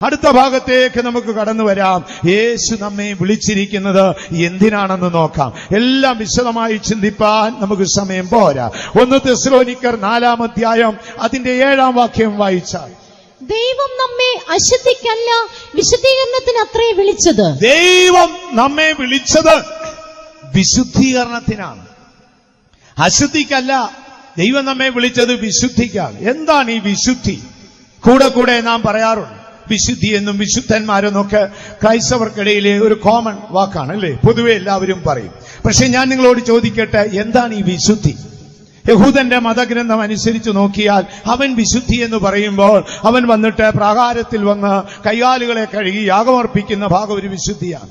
അടുത്ത ഭാഗത്തേക്ക് നമുക്ക് കടന്നു വരാം യേശു നമ്മെ വിളിച്ചിരിക്കുന്നത് എന്തിനാണെന്ന് നോക്കാം എല്ലാം വിശദമായി ചിന്തിപ്പാൻ നമുക്ക് സമയം പോരാ ഒന്ന് തെസ്ലോനിക്കർ നാലാം അധ്യായം അതിന്റെ ഏഴാം വാക്യം വായിച്ചാൽ ദൈവം നമ്മെ അശുദ്ധിക്കല്ല വിശുദ്ധീകരണത്തിന് അത്രേ വിളിച്ചത് ദൈവം നമ്മെ വിളിച്ചത് വിശുദ്ധീകരണത്തിനാണ് അശുദ്ധിക്കല്ല ദൈവം നമ്മെ വിളിച്ചത് വിശുദ്ധിക്കാണ് എന്താണ് ഈ വിശുദ്ധി കൂടെ കൂടെ നാം പറയാറുണ്ട് വിശുദ്ധി എന്നും വിശുദ്ധന്മാരെന്നൊക്കെ ക്രൈസ്തവർക്കിടയിലെ ഒരു കോമൺ വാക്കാണ് അല്ലേ പൊതുവെ എല്ലാവരും പറയും പക്ഷെ ഞാൻ നിങ്ങളോട് ചോദിക്കട്ടെ എന്താണ് ഈ വിശുദ്ധി യഹൂദന്റെ മതഗ്രന്ഥം അനുസരിച്ച് നോക്കിയാൽ അവൻ വിശുദ്ധി എന്ന് പറയുമ്പോൾ അവൻ വന്നിട്ട് പ്രാകാരത്തിൽ വന്ന് കൈകാലുകളെ കഴുകി യാഗമർപ്പിക്കുന്ന ഭാഗം ഒരു വിശുദ്ധിയാണ്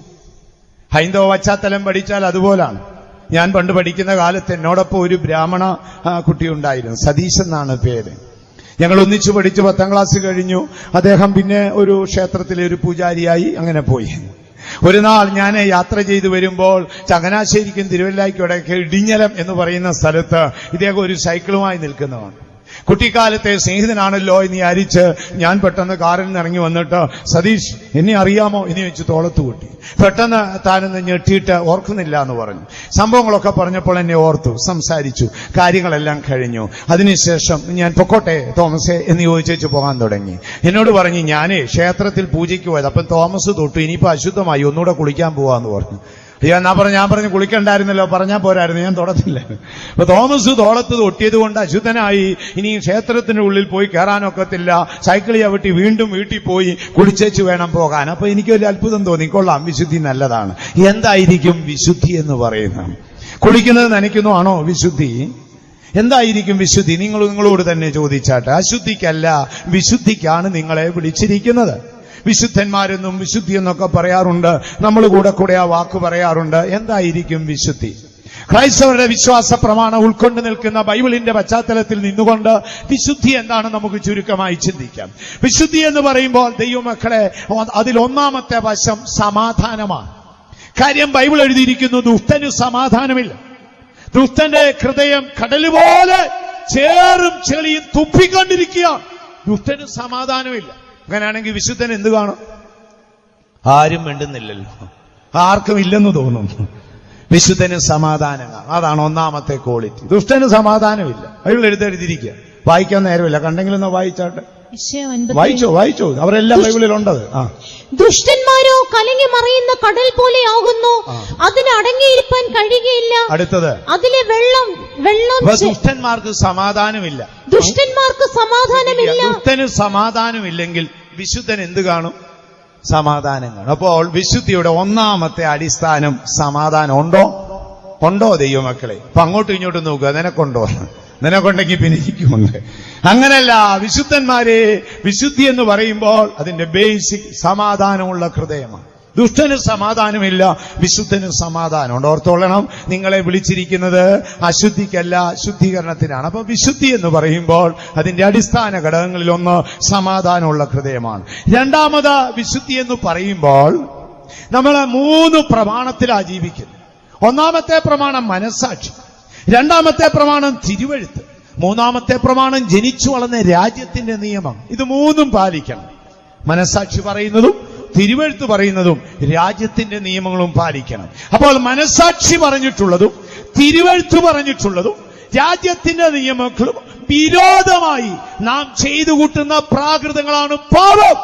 ഹൈന്ദവ പശ്ചാത്തലം പഠിച്ചാൽ അതുപോലാണ് ഞാൻ പണ്ട് പഠിക്കുന്ന കാലത്ത് എന്നോടൊപ്പം ഒരു ബ്രാഹ്മണ ആ, കുട്ടി ഉണ്ടായിരുന്നു സതീശ് എന്നാണ് പേര് ഞങ്ങൾ ഒന്നിച്ചു പഠിച്ച് പത്താം ക്ലാസ് കഴിഞ്ഞു അദ്ദേഹം പിന്നെ ഒരു ക്ഷേത്രത്തിലെ ഒരു പൂജാരിയായി അങ്ങനെ പോയി ഒരു നാൾ ഞാൻ യാത്ര ചെയ്തു വരുമ്പോൾ ചങ്ങനാശ്ശേരിക്കും തിരുവല്ലായ്ക്കും ഇടിഞ്ഞലം എന്ന് പറയുന്ന സ്ഥലത്ത് ഇദ്ദേഹം ഒരു സൈക്കിളുമായി നിൽക്കുന്നതാണ് കുട്ടിക്കാലത്തെ സ്നേഹിതനാണല്ലോ എന്ന് വിചാരിച്ച് ഞാൻ പെട്ടെന്ന് കാറിൽ നിന്ന് ഇറങ്ങി വന്നിട്ട് സതീഷ് എന്നെ അറിയാമോ എന്ന് ചോദിച്ചു തോളത്ത് കൂട്ടി പെട്ടെന്ന് താനൊന്ന് ഞെട്ടിയിട്ട് ഓർക്കുന്നില്ല എന്ന് പറഞ്ഞു സംഭവങ്ങളൊക്കെ പറഞ്ഞപ്പോൾ എന്നെ ഓർത്തു സംസാരിച്ചു കാര്യങ്ങളെല്ലാം കഴിഞ്ഞു അതിനുശേഷം ഞാൻ പൊക്കോട്ടെ തോമസേ എന്ന് ചോദിച്ചു പോകാൻ തുടങ്ങി എന്നോട് പറഞ്ഞു ഞാനേ ക്ഷേത്രത്തിൽ പൂജയ്ക്ക് പോയത് അപ്പം തോമസ് തൊട്ടു ഇനിയിപ്പോ അശുദ്ധമായി ഒന്നുകൂടെ കുളിക്കാൻ പോവാന്ന് പറഞ്ഞു അയ്യോ എന്നാ പറഞ്ഞ ഞാൻ പറഞ്ഞു കുളിക്കണ്ടായിരുന്നല്ലോ പറഞ്ഞാൽ പോരായിരുന്നു ഞാൻ തൊടത്തില്ല അപ്പൊ തോമസ് തോളത്ത് തൊട്ടിയത് കൊണ്ട് അശുദ്ധനായി ഇനി ക്ഷേത്രത്തിന്റെ ഉള്ളിൽ പോയി കയറാനൊക്കത്തില്ല സൈക്കിൾ ചവിട്ടി വീണ്ടും വീട്ടിൽ പോയി കുളിച്ചേച്ച് വേണം പോകാൻ അപ്പൊ എനിക്കൊരു അത്ഭുതം തോന്നി കൊള്ളാം വിശുദ്ധി നല്ലതാണ് എന്തായിരിക്കും വിശുദ്ധി എന്ന് പറയുന്നത് കുളിക്കുന്നത് നനയ്ക്കുന്നു ആണോ വിശുദ്ധി എന്തായിരിക്കും വിശുദ്ധി നിങ്ങൾ നിങ്ങളോട് തന്നെ ചോദിച്ചാട്ടെ അശുദ്ധിക്കല്ല വിശുദ്ധിക്കാണ് നിങ്ങളെ വിളിച്ചിരിക്കുന്നത് വിശുദ്ധന്മാരെന്നും വിശുദ്ധി എന്നൊക്കെ പറയാറുണ്ട് നമ്മൾ കൂടെ കൂടെ ആ വാക്ക് പറയാറുണ്ട് എന്തായിരിക്കും വിശുദ്ധി ക്രൈസ്തവരുടെ വിശ്വാസ പ്രമാണം ഉൾക്കൊണ്ട് നിൽക്കുന്ന ബൈബിളിന്റെ പശ്ചാത്തലത്തിൽ നിന്നുകൊണ്ട് വിശുദ്ധി എന്താണ് നമുക്ക് ചുരുക്കമായി ചിന്തിക്കാം വിശുദ്ധി എന്ന് പറയുമ്പോൾ ദൈവമക്കളെ അതിൽ ഒന്നാമത്തെ വശം സമാധാനമാണ് കാര്യം ബൈബിൾ എഴുതിയിരിക്കുന്നു ദുഷ്ടന് സമാധാനമില്ല ദുഷ്ടന്റെ ഹൃദയം കടല് പോലെ ചേറും ചെളിയും തുപ്പിക്കൊണ്ടിരിക്കുക ദുഷ്ടന് സമാധാനമില്ല അങ്ങനെയാണെങ്കിൽ വിശുദ്ധൻ എന്ത് കാണും ആരും മിണ്ടുന്നില്ലല്ലോ ആർക്കും ഇല്ലെന്ന് തോന്നുന്നു വിശുദ്ധന് സമാധാനം കാണും അതാണ് ഒന്നാമത്തെ ക്വാളിറ്റി ദുഷ്ടന് സമാധാനമില്ല ബൈബിൾ എഴുതെഴുതിയിരിക്കുക വായിക്കാൻ നേരമില്ല കണ്ടെങ്കിലൊന്ന് വായിച്ചാട്ടെ വിഷയം അൻപത്തി- വായിച്ചോ വായിച്ചോ അവരെല്ലാം ബൈബിളിലുണ്ടത് ആ ദുഷ്ടന്മാരോ കലങ്ങി മറയുന്ന കടൽ പോലെയാകുന്നു ആ. അതിന് അടങ്ങിയിരിക്കാൻ കഴിയുകയില്ല അടുത്തത് അതിലെ വെള്ളം വെള്ളം അപ്പൊ ചെ- ദുഷ്ടന്മാർക്ക് സമാധാനമില്ല ദുഷ്ടന്മാർക്ക് സമാധാനമില്ല ദുഷ്ടന് സമാധാനമില്ലെങ്കിൽ വിശുദ്ധൻ എന്ത് കാണും സമാധാനം കാണും അപ്പോൾ വിശുദ്ധിയുടെ ഒന്നാമത്തെ അടിസ്ഥാനം സമാധാനം ഉണ്ടോ ഉണ്ടോ ദൈവമക്കളെ അപ്പൊ അങ്ങോട്ടും ഇങ്ങോട്ടും നോക്കുക നിനക്കുണ്ടോ നിനക്കുണ്ടെങ്കിൽ പിന്നെ എനിക്കുമുണ്ട് അങ്ങനല്ല വിശുദ്ധന്മാരെ വിശുദ്ധി എന്ന് പറയുമ്പോൾ അതിന്റെ ബേസിക് സമാധാനമുള്ള ഹൃദയമാണ് ദുഷ്ടന് സമാധാനമില്ല വിശുദ്ധന് സമാധാനമുണ്ട് ഓർത്തോളണം നിങ്ങളെ വിളിച്ചിരിക്കുന്നത് അശുദ്ധിക്കല്ല ശുദ്ധീകരണത്തിനാണ് അപ്പൊ വിശുദ്ധി എന്ന് പറയുമ്പോൾ അതിന്റെ അടിസ്ഥാന ഘടകങ്ങളിൽ ഒന്ന് സമാധാനമുള്ള ഹൃദയമാണ് രണ്ടാമത് വിശുദ്ധി എന്ന് പറയുമ്പോൾ നമ്മൾ മൂന്ന് പ്രമാണത്തിലാണ് ജീവിക്കുന്നത് ഒന്നാമത്തെ പ്രമാണം മനസ്സാക്ഷി രണ്ടാമത്തെ പ്രമാണം തിരുവഴുത്ത് മൂന്നാമത്തെ പ്രമാണം ജനിച്ചു വളർന്ന രാജ്യത്തിന്റെ നിയമം ഇത് മൂന്നും പാലിക്കണം മനസ്സാക്ഷി പറയുന്നതും തിരുവഴുത്ത് പറയുന്നതും രാജ്യത്തിന്റെ നിയമങ്ങളും പാലിക്കണം അപ്പോൾ മനസ്സാക്ഷി പറഞ്ഞിട്ടുള്ളതും തിരുവഴുത്ത് പറഞ്ഞിട്ടുള്ളതും രാജ്യത്തിന്റെ നിയമങ്ങളും വിരോധമായി നാം ചെയ്തു കൂട്ടുന്ന പ്രാകൃതങ്ങളാണ് പാപം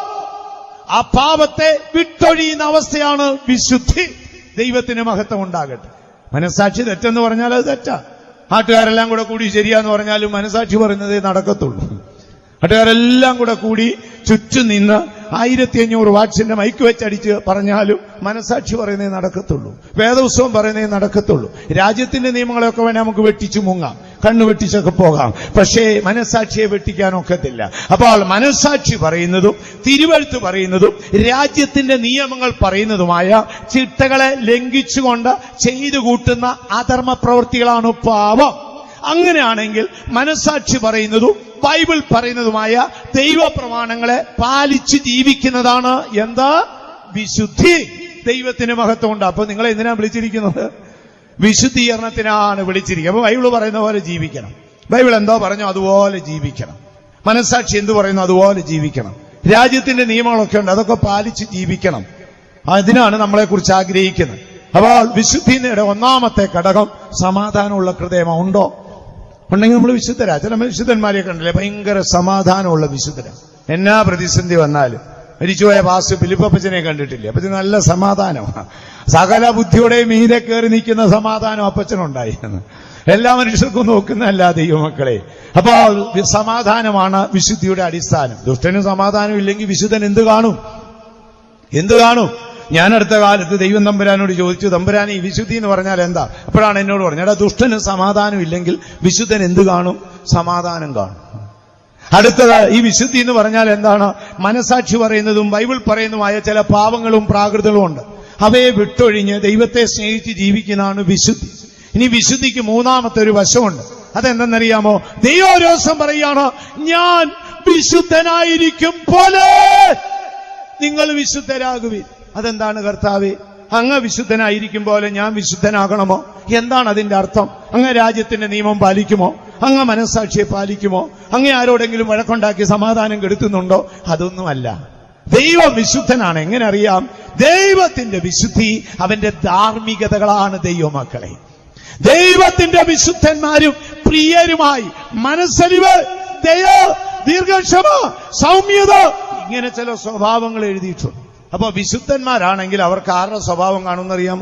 ആ പാപത്തെ വിട്ടൊഴിയുന്ന അവസ്ഥയാണ് വിശുദ്ധി ദൈവത്തിന് മഹത്വം ഉണ്ടാകട്ടെ മനസ്സാക്ഷി തെറ്റെന്ന് പറഞ്ഞാൽ അത് തെറ്റാ നാട്ടുകാരെല്ലാം കൂടെ കൂടി ശരിയാന്ന് പറഞ്ഞാലും മനസ്സാക്ഷി പറയുന്നതേ നടക്കത്തുള്ളൂ നാട്ടുകാരെല്ലാം കൂടെ കൂടി ചുറ്റും നിന്ന് ആയിരത്തി അഞ്ഞൂറ് വാട്സിന്റെ മൈക്ക് വെച്ചടിച്ച് പറഞ്ഞാലും മനസാക്ഷി പറയുന്നേ നടക്കത്തുള്ളൂ വേദോത്സവം പറയുന്നേ നടക്കത്തുള്ളൂ രാജ്യത്തിന്റെ നിയമങ്ങളൊക്കെ വേണേ നമുക്ക് വെട്ടിച്ചു മുങ്ങാം കണ്ണു വെട്ടിച്ചൊക്കെ പോകാം പക്ഷേ മനസാക്ഷിയെ വെട്ടിക്കാനൊക്കത്തില്ല അപ്പോൾ മനസാക്ഷി പറയുന്നതും തിരുവഴുത്ത് പറയുന്നതും രാജ്യത്തിന്റെ നിയമങ്ങൾ പറയുന്നതുമായ ചിട്ടകളെ ലംഘിച്ചുകൊണ്ട് ചെയ്തു കൂട്ടുന്ന അധർമ്മ പ്രവൃത്തികളാണ് പാപം അങ്ങനെയാണെങ്കിൽ മനസാക്ഷി പറയുന്നതും ബൈബിൾ പറയുന്നതുമായ ദൈവപ്രമാണങ്ങളെ പാലിച്ച് ജീവിക്കുന്നതാണ് എന്താ വിശുദ്ധി ദൈവത്തിന് മഹത്വമുണ്ട് അപ്പൊ നിങ്ങളെ എന്തിനാ വിളിച്ചിരിക്കുന്നത് വിശുദ്ധീകരണത്തിനാണ് വിളിച്ചിരിക്കുന്നത് അപ്പൊ ബൈബിൾ പറയുന്ന പോലെ ജീവിക്കണം ബൈബിൾ എന്തോ പറഞ്ഞോ അതുപോലെ ജീവിക്കണം മനസ്സാക്ഷി എന്തു പറയുന്നു അതുപോലെ ജീവിക്കണം രാജ്യത്തിന്റെ നിയമങ്ങളൊക്കെ ഉണ്ട് അതൊക്കെ പാലിച്ച് ജീവിക്കണം അതിനാണ് നമ്മളെക്കുറിച്ച് ആഗ്രഹിക്കുന്നത് അപ്പോൾ വിശുദ്ധിയുടെ ഒന്നാമത്തെ ഘടകം സമാധാനമുള്ള ഹൃദയം ഉണ്ടോ ഉണ്ടെങ്കിൽ നമ്മൾ വിശുദ്ധരാ ചില വിശുദ്ധന്മാരെ കണ്ടില്ലേ ഭയങ്കര സമാധാനമുള്ള വിശുദ്ധരാ എന്നാ പ്രതിസന്ധി വന്നാലും മരിച്ചുപോയ പാസ് ഫിലിപ്പച്ചനെ കണ്ടിട്ടില്ലേ അപ്പച്ചന് നല്ല സമാധാനമാണ് സകല ബുദ്ധിയോടെ മീതെ കയറി നിൽക്കുന്ന സമാധാനം അപ്പച്ചനുണ്ടായിരുന്നു എല്ലാ മനുഷ്യർക്കും നോക്കുന്നതല്ല ദൈവമക്കളെ അപ്പൊ സമാധാനമാണ് വിശുദ്ധിയുടെ അടിസ്ഥാനം ദുഷ്ടനും സമാധാനം ഇല്ലെങ്കിൽ വിശുദ്ധൻ എന്ത് കാണും എന്ത് കാണും ഞാൻ അടുത്ത കാലത്ത് ദൈവം തമ്പുരാനോട് ചോദിച്ചു തമ്പുരാൻ ഈ വിശുദ്ധി എന്ന് പറഞ്ഞാൽ എന്താ അപ്പോഴാണ് എന്നോട് പറഞ്ഞത് എടാ ദുഷ്ടന് സമാധാനം ഇല്ലെങ്കിൽ വിശുദ്ധൻ എന്ത് കാണും സമാധാനം കാണും അടുത്തത് ഈ വിശുദ്ധി എന്ന് പറഞ്ഞാൽ എന്താണ് മനസാക്ഷി പറയുന്നതും ബൈബിൾ പറയുന്നതുമായ ചില പാവങ്ങളും പ്രാകൃതങ്ങളും ഉണ്ട് അവയെ വിട്ടൊഴിഞ്ഞ് ദൈവത്തെ സ്നേഹിച്ച് ജീവിക്കുന്നതാണ് വിശുദ്ധി ഇനി വിശുദ്ധിക്ക് മൂന്നാമത്തെ ഒരു വശമുണ്ട് അതെന്തെന്നറിയാമോ ദൈവം ഒരു ദിവസം പറയാണ് ഞാൻ വിശുദ്ധനായിരിക്കും പോലെ നിങ്ങൾ വിശുദ്ധരാകുവിൻ അതെന്താണ് കർത്താവേ അങ്ങ് വിശുദ്ധനായിരിക്കും പോലെ ഞാൻ വിശുദ്ധനാകണമോ എന്താണ് അതിന്റെ അർത്ഥം അങ്ങ് രാജ്യത്തിന്റെ നിയമം പാലിക്കുമോ അങ്ങ് മനസ്സാക്ഷിയെ പാലിക്കുമോ അങ്ങ് ആരോടെങ്കിലും വഴക്കുണ്ടാക്കി സമാധാനം കെടുത്തുന്നുണ്ടോ അതൊന്നുമല്ല ദൈവം വിശുദ്ധനാണ് എങ്ങനെ അറിയാം ദൈവത്തിന്റെ വിശുദ്ധി അവന്റെ ധാർമ്മികതകളാണ് ദൈവമക്കളെ ദൈവത്തിന്റെ വിശുദ്ധന്മാരും പ്രിയരുമായി മനസ്സലിവ് ദയ ദീർഘക്ഷമ സൗമ്യത ഇങ്ങനെ ചില സ്വഭാവങ്ങൾ എഴുതിയിട്ടുണ്ട് അപ്പൊ വിശുദ്ധന്മാരാണെങ്കിൽ അവർക്ക് ആരുടെ സ്വഭാവം കാണുമെന്നറിയാമോ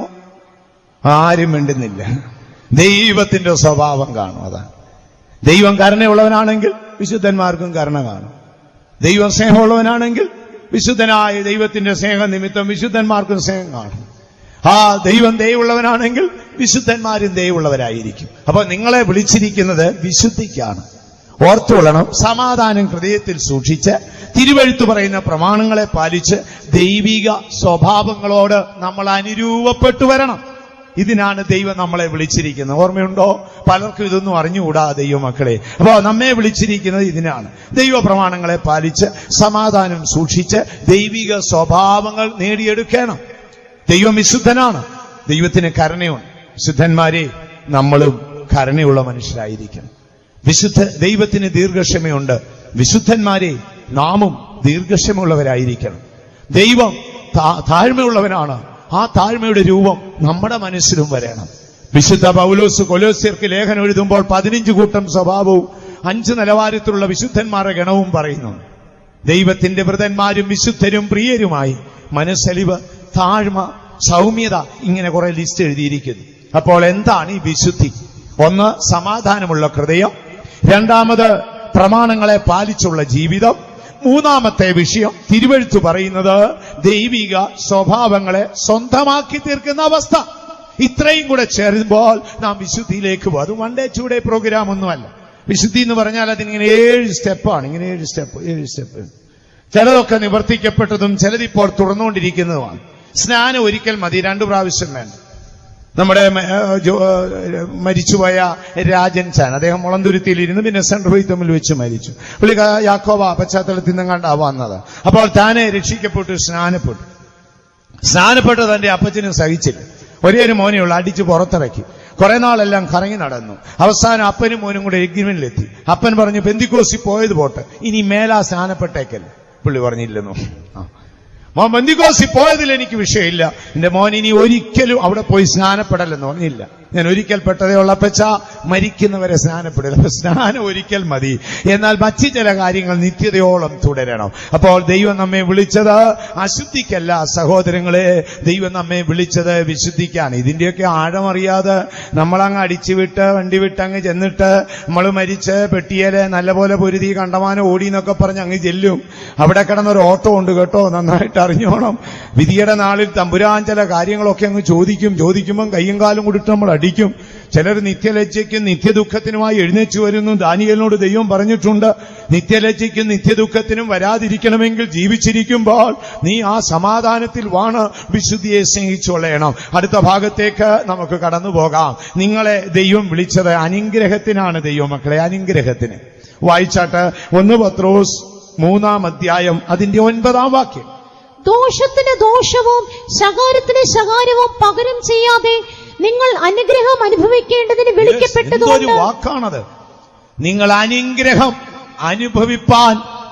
ആരും മിണ്ടുന്നില്ല ദൈവത്തിന്റെ സ്വഭാവം കാണും അതാണ് ദൈവം കരുണയുള്ളവനാണെങ്കിൽ വിശുദ്ധന്മാർക്കും കരുണ കാണും ദൈവം സ്നേഹമുള്ളവനാണെങ്കിൽ വിശുദ്ധനായ ദൈവത്തിന്റെ സ്നേഹം നിമിത്തം വിശുദ്ധന്മാർക്കും സ്നേഹം കാണും ആ ദൈവം ദയുള്ളവനാണെങ്കിൽ വിശുദ്ധന്മാരും ദയുള്ളവരായിരിക്കും അപ്പൊ നിങ്ങളെ വിളിച്ചിരിക്കുന്നത് വിശുദ്ധിക്കാണ് ഓർത്തുകൊള്ളണം സമാധാനം ഹൃദയത്തിൽ സൂക്ഷിച്ച് തിരുവഴുത്തു പറയുന്ന പ്രമാണങ്ങളെ പാലിച്ച് ദൈവിക സ്വഭാവങ്ങളോട് നമ്മൾ അനുരൂപപ്പെട്ടു വരണം ഇതിനാണ് ദൈവം നമ്മളെ വിളിച്ചിരിക്കുന്നത് ഓർമ്മയുണ്ടോ പലർക്കും ഇതൊന്നും അറിഞ്ഞുകൂടാ ദൈവമക്കളെ അപ്പോ നമ്മെ വിളിച്ചിരിക്കുന്നത് ഇതിനാണ് ദൈവ പ്രമാണങ്ങളെ പാലിച്ച് സമാധാനം സൂക്ഷിച്ച് ദൈവിക സ്വഭാവങ്ങൾ നേടിയെടുക്കണം ദൈവം വിശുദ്ധനാണ് ദൈവത്തിന് കരുണയുണ്ട് വിശുദ്ധന്മാരെ നമ്മളും കരുണയുള്ള മനുഷ്യരായിരിക്കണം വിശുദ്ധ ദൈവത്തിന് ദീർഘക്ഷമയുണ്ട് വിശുദ്ധന്മാരെ നാമും ദീർഘക്ഷമയുള്ളവരായിരിക്കണം ദൈവം താ- താഴ്മയുള്ളവനാണ് ആ താഴ്മയുടെ രൂപം നമ്മുടെ മനസ്സിലും വരണം വിശുദ്ധ പൗലോസ് കൊലോസ്യർക്ക് ലേഖനം എഴുതുമ്പോൾ പതിനഞ്ച് കൂട്ടം സ്വഭാവവും അഞ്ച് നിലവാരത്തിലുള്ള വിശുദ്ധന്മാരുടെ ഗണവും പറയുന്നു ദൈവത്തിന്റെ വൃതന്മാരും വിശുദ്ധരും പ്രിയരുമായി മനസ്സലിവ് താഴ്മ സൗമ്യത ഇങ്ങനെ കുറെ ലിസ്റ്റ് എഴുതിയിരിക്കുന്നു അപ്പോൾ എന്താണ് ഈ വിശുദ്ധി ഒന്ന് സമാധാനമുള്ള ഹൃദയം രണ്ടാമത് പ്രമാണങ്ങളെ പാലിച്ചുള്ള ജീവിതം മൂന്നാമത്തെ വിഷയം തിരുവഴുത്തു പറയുന്നത് ദൈവിക സ്വഭാവങ്ങളെ സ്വന്തമാക്കി തീർക്കുന്ന അവസ്ഥ ഇത്രയും കൂടെ ചേരുമ്പോൾ നാം വിശുദ്ധിയിലേക്ക് പോകും അത് one day to day program ഒന്നുമല്ല വിശുദ്ധി എന്ന് പറഞ്ഞാൽ അതിനിങ്ങനെ ഏഴ് സ്റ്റെപ്പാണ് ഇങ്ങനെ ഏഴ് സ്റ്റെപ്പ് ഏഴ് സ്റ്റെപ്പ് ചിലതൊക്കെ നിവർത്തിക്കപ്പെട്ടതും ചിലതിപ്പോൾ തുറന്നുകൊണ്ടിരിക്കുന്നതുമാണ് സ്നാനം ഒരിക്കൽ മതി രണ്ടു പ്രാവശ്യം വേണ്ട നമ്മുടെ മ- ഏ, ജോ- ഏ, മരിച്ചുപോയ രാജൻ ചാൻ അദ്ദേഹം മുളന്തുരുത്തിയിലിരുന്ന് പിന്നെ സെൻട്രൽ വൈത്തമ്മിൽ വെച്ച് മരിച്ചു പുള്ളി ക- യാക്കോബ പശ്ചാത്തലത്തിൽ നിന്നും കണ്ടാ വന്നത് അപ്പോൾ താനെ രക്ഷിക്കപ്പെട്ടു സ്നാനപ്പെട്ടു സ്നാനപ്പെട്ട തന്റെ അപ്പച്ചനും സഹിച്ചില്ല ഒരേ ഒരു മോനേ ഉള്ളൂ അടിച്ച് പുറത്തിറക്കി കുറെ നാളെല്ലാം കറങ്ങി നടന്നു അവസാനം അപ്പനും മോനും കൂടെ എഗ്രിമെന്റിലെത്തി അപ്പൻ പറഞ്ഞു പെന്തിക്കോസി പോയത് പോട്ടെ ഇനി മേലാ സ്നാനപ്പെട്ടേക്കല്ലേ പുള്ളി പറഞ്ഞില്ലെന്നു ആ മോൻ ബന്ദിക്കോസി പോയതിൽ എനിക്ക് വിഷയമില്ല എന്റെ മോൻ ഇനി ഒരിക്കലും അവിടെ പോയി സ്നാനപ്പെടലെന്ന് പറഞ്ഞില്ല ഞാൻ ഒരിക്കൽ പെട്ടതേ ഉള്ളപ്പച്ച മരിക്കുന്നവരെ സ്നാനപ്പെടില്ല അപ്പൊ സ്നാനം ഒരിക്കൽ മതി എന്നാൽ മറ്റു ചില കാര്യങ്ങൾ നിത്യതയോളം തുടരണം അപ്പോൾ ദൈവം നമ്മെ വിളിച്ചത് അശുദ്ധിക്കല്ല സഹോദരങ്ങളെ ദൈവം നമ്മെ വിളിച്ചത് വിശുദ്ധിക്കാണ് ഇതിന്റെയൊക്കെ ആഴമറിയാതെ നമ്മളങ്ങ് അടിച്ചു വിട്ട് വണ്ടി വിട്ട് അങ്ങ് ചെന്നിട്ട് നമ്മൾ മരിച്ച് പെട്ടിയല് നല്ലപോലെ പൊരുതി കണ്ടമാനം ഓടി എന്നൊക്കെ പറഞ്ഞ് അങ്ങ് ചെല്ലും അവിടെ കിടന്നൊരു ഓട്ടോ ഉണ്ട് കേട്ടോ നന്നായിട്ട് അറിഞ്ഞോണം വിധിയുടെ നാളിൽ തമ്പുരാൻ ചില കാര്യങ്ങളൊക്കെ അങ്ങ് ചോദിക്കും ചോദിക്കുമ്പം കയ്യും കാലും കൂടിയിട്ട് നമ്മൾ അടിക്കും ചിലർ നിത്യലജ്ജയ്ക്കും നിത്യദുഃഖത്തിനുമായി എഴുന്നേറ്റ് വരുന്നു ദാനിയലിനോട് ദൈവം പറഞ്ഞിട്ടുണ്ട് നിത്യലജ്ജയ്ക്കും നിത്യദുഃഖത്തിനും വരാതിരിക്കണമെങ്കിൽ ജീവിച്ചിരിക്കുമ്പോൾ നീ ആ സമാധാനത്തിൽ വാണ് വിശുദ്ധിയെ സ്നേഹിച്ചുകൊള്ളണം അടുത്ത ഭാഗത്തേക്ക് നമുക്ക് കടന്നു പോകാം നിങ്ങളെ ദൈവം വിളിച്ചത് അനുഗ്രഹത്തിനാണ് ദൈവമക്കളെ അനുഗ്രഹത്തിന് വായിച്ചാട്ട് ഒന്ന് പത്രോസ് മൂന്നാം അധ്യായം അതിന്റെ ഒൻപതാം വാക്യം ദോഷത്തിന് ദോഷവും ശകാരത്തിന് ശകാരവും പകരം ചെയ്യാതെ നിങ്ങൾ അനുഗ്രഹം അനുഭവിക്കേണ്ടതിന് എന്തൊരു വിളിക്കപ്പെട്ടതുകൊണ്ട് വാക്കാണത് നിങ്ങൾ അനുഗ്രഹം അനുഭവിപ്പാൻ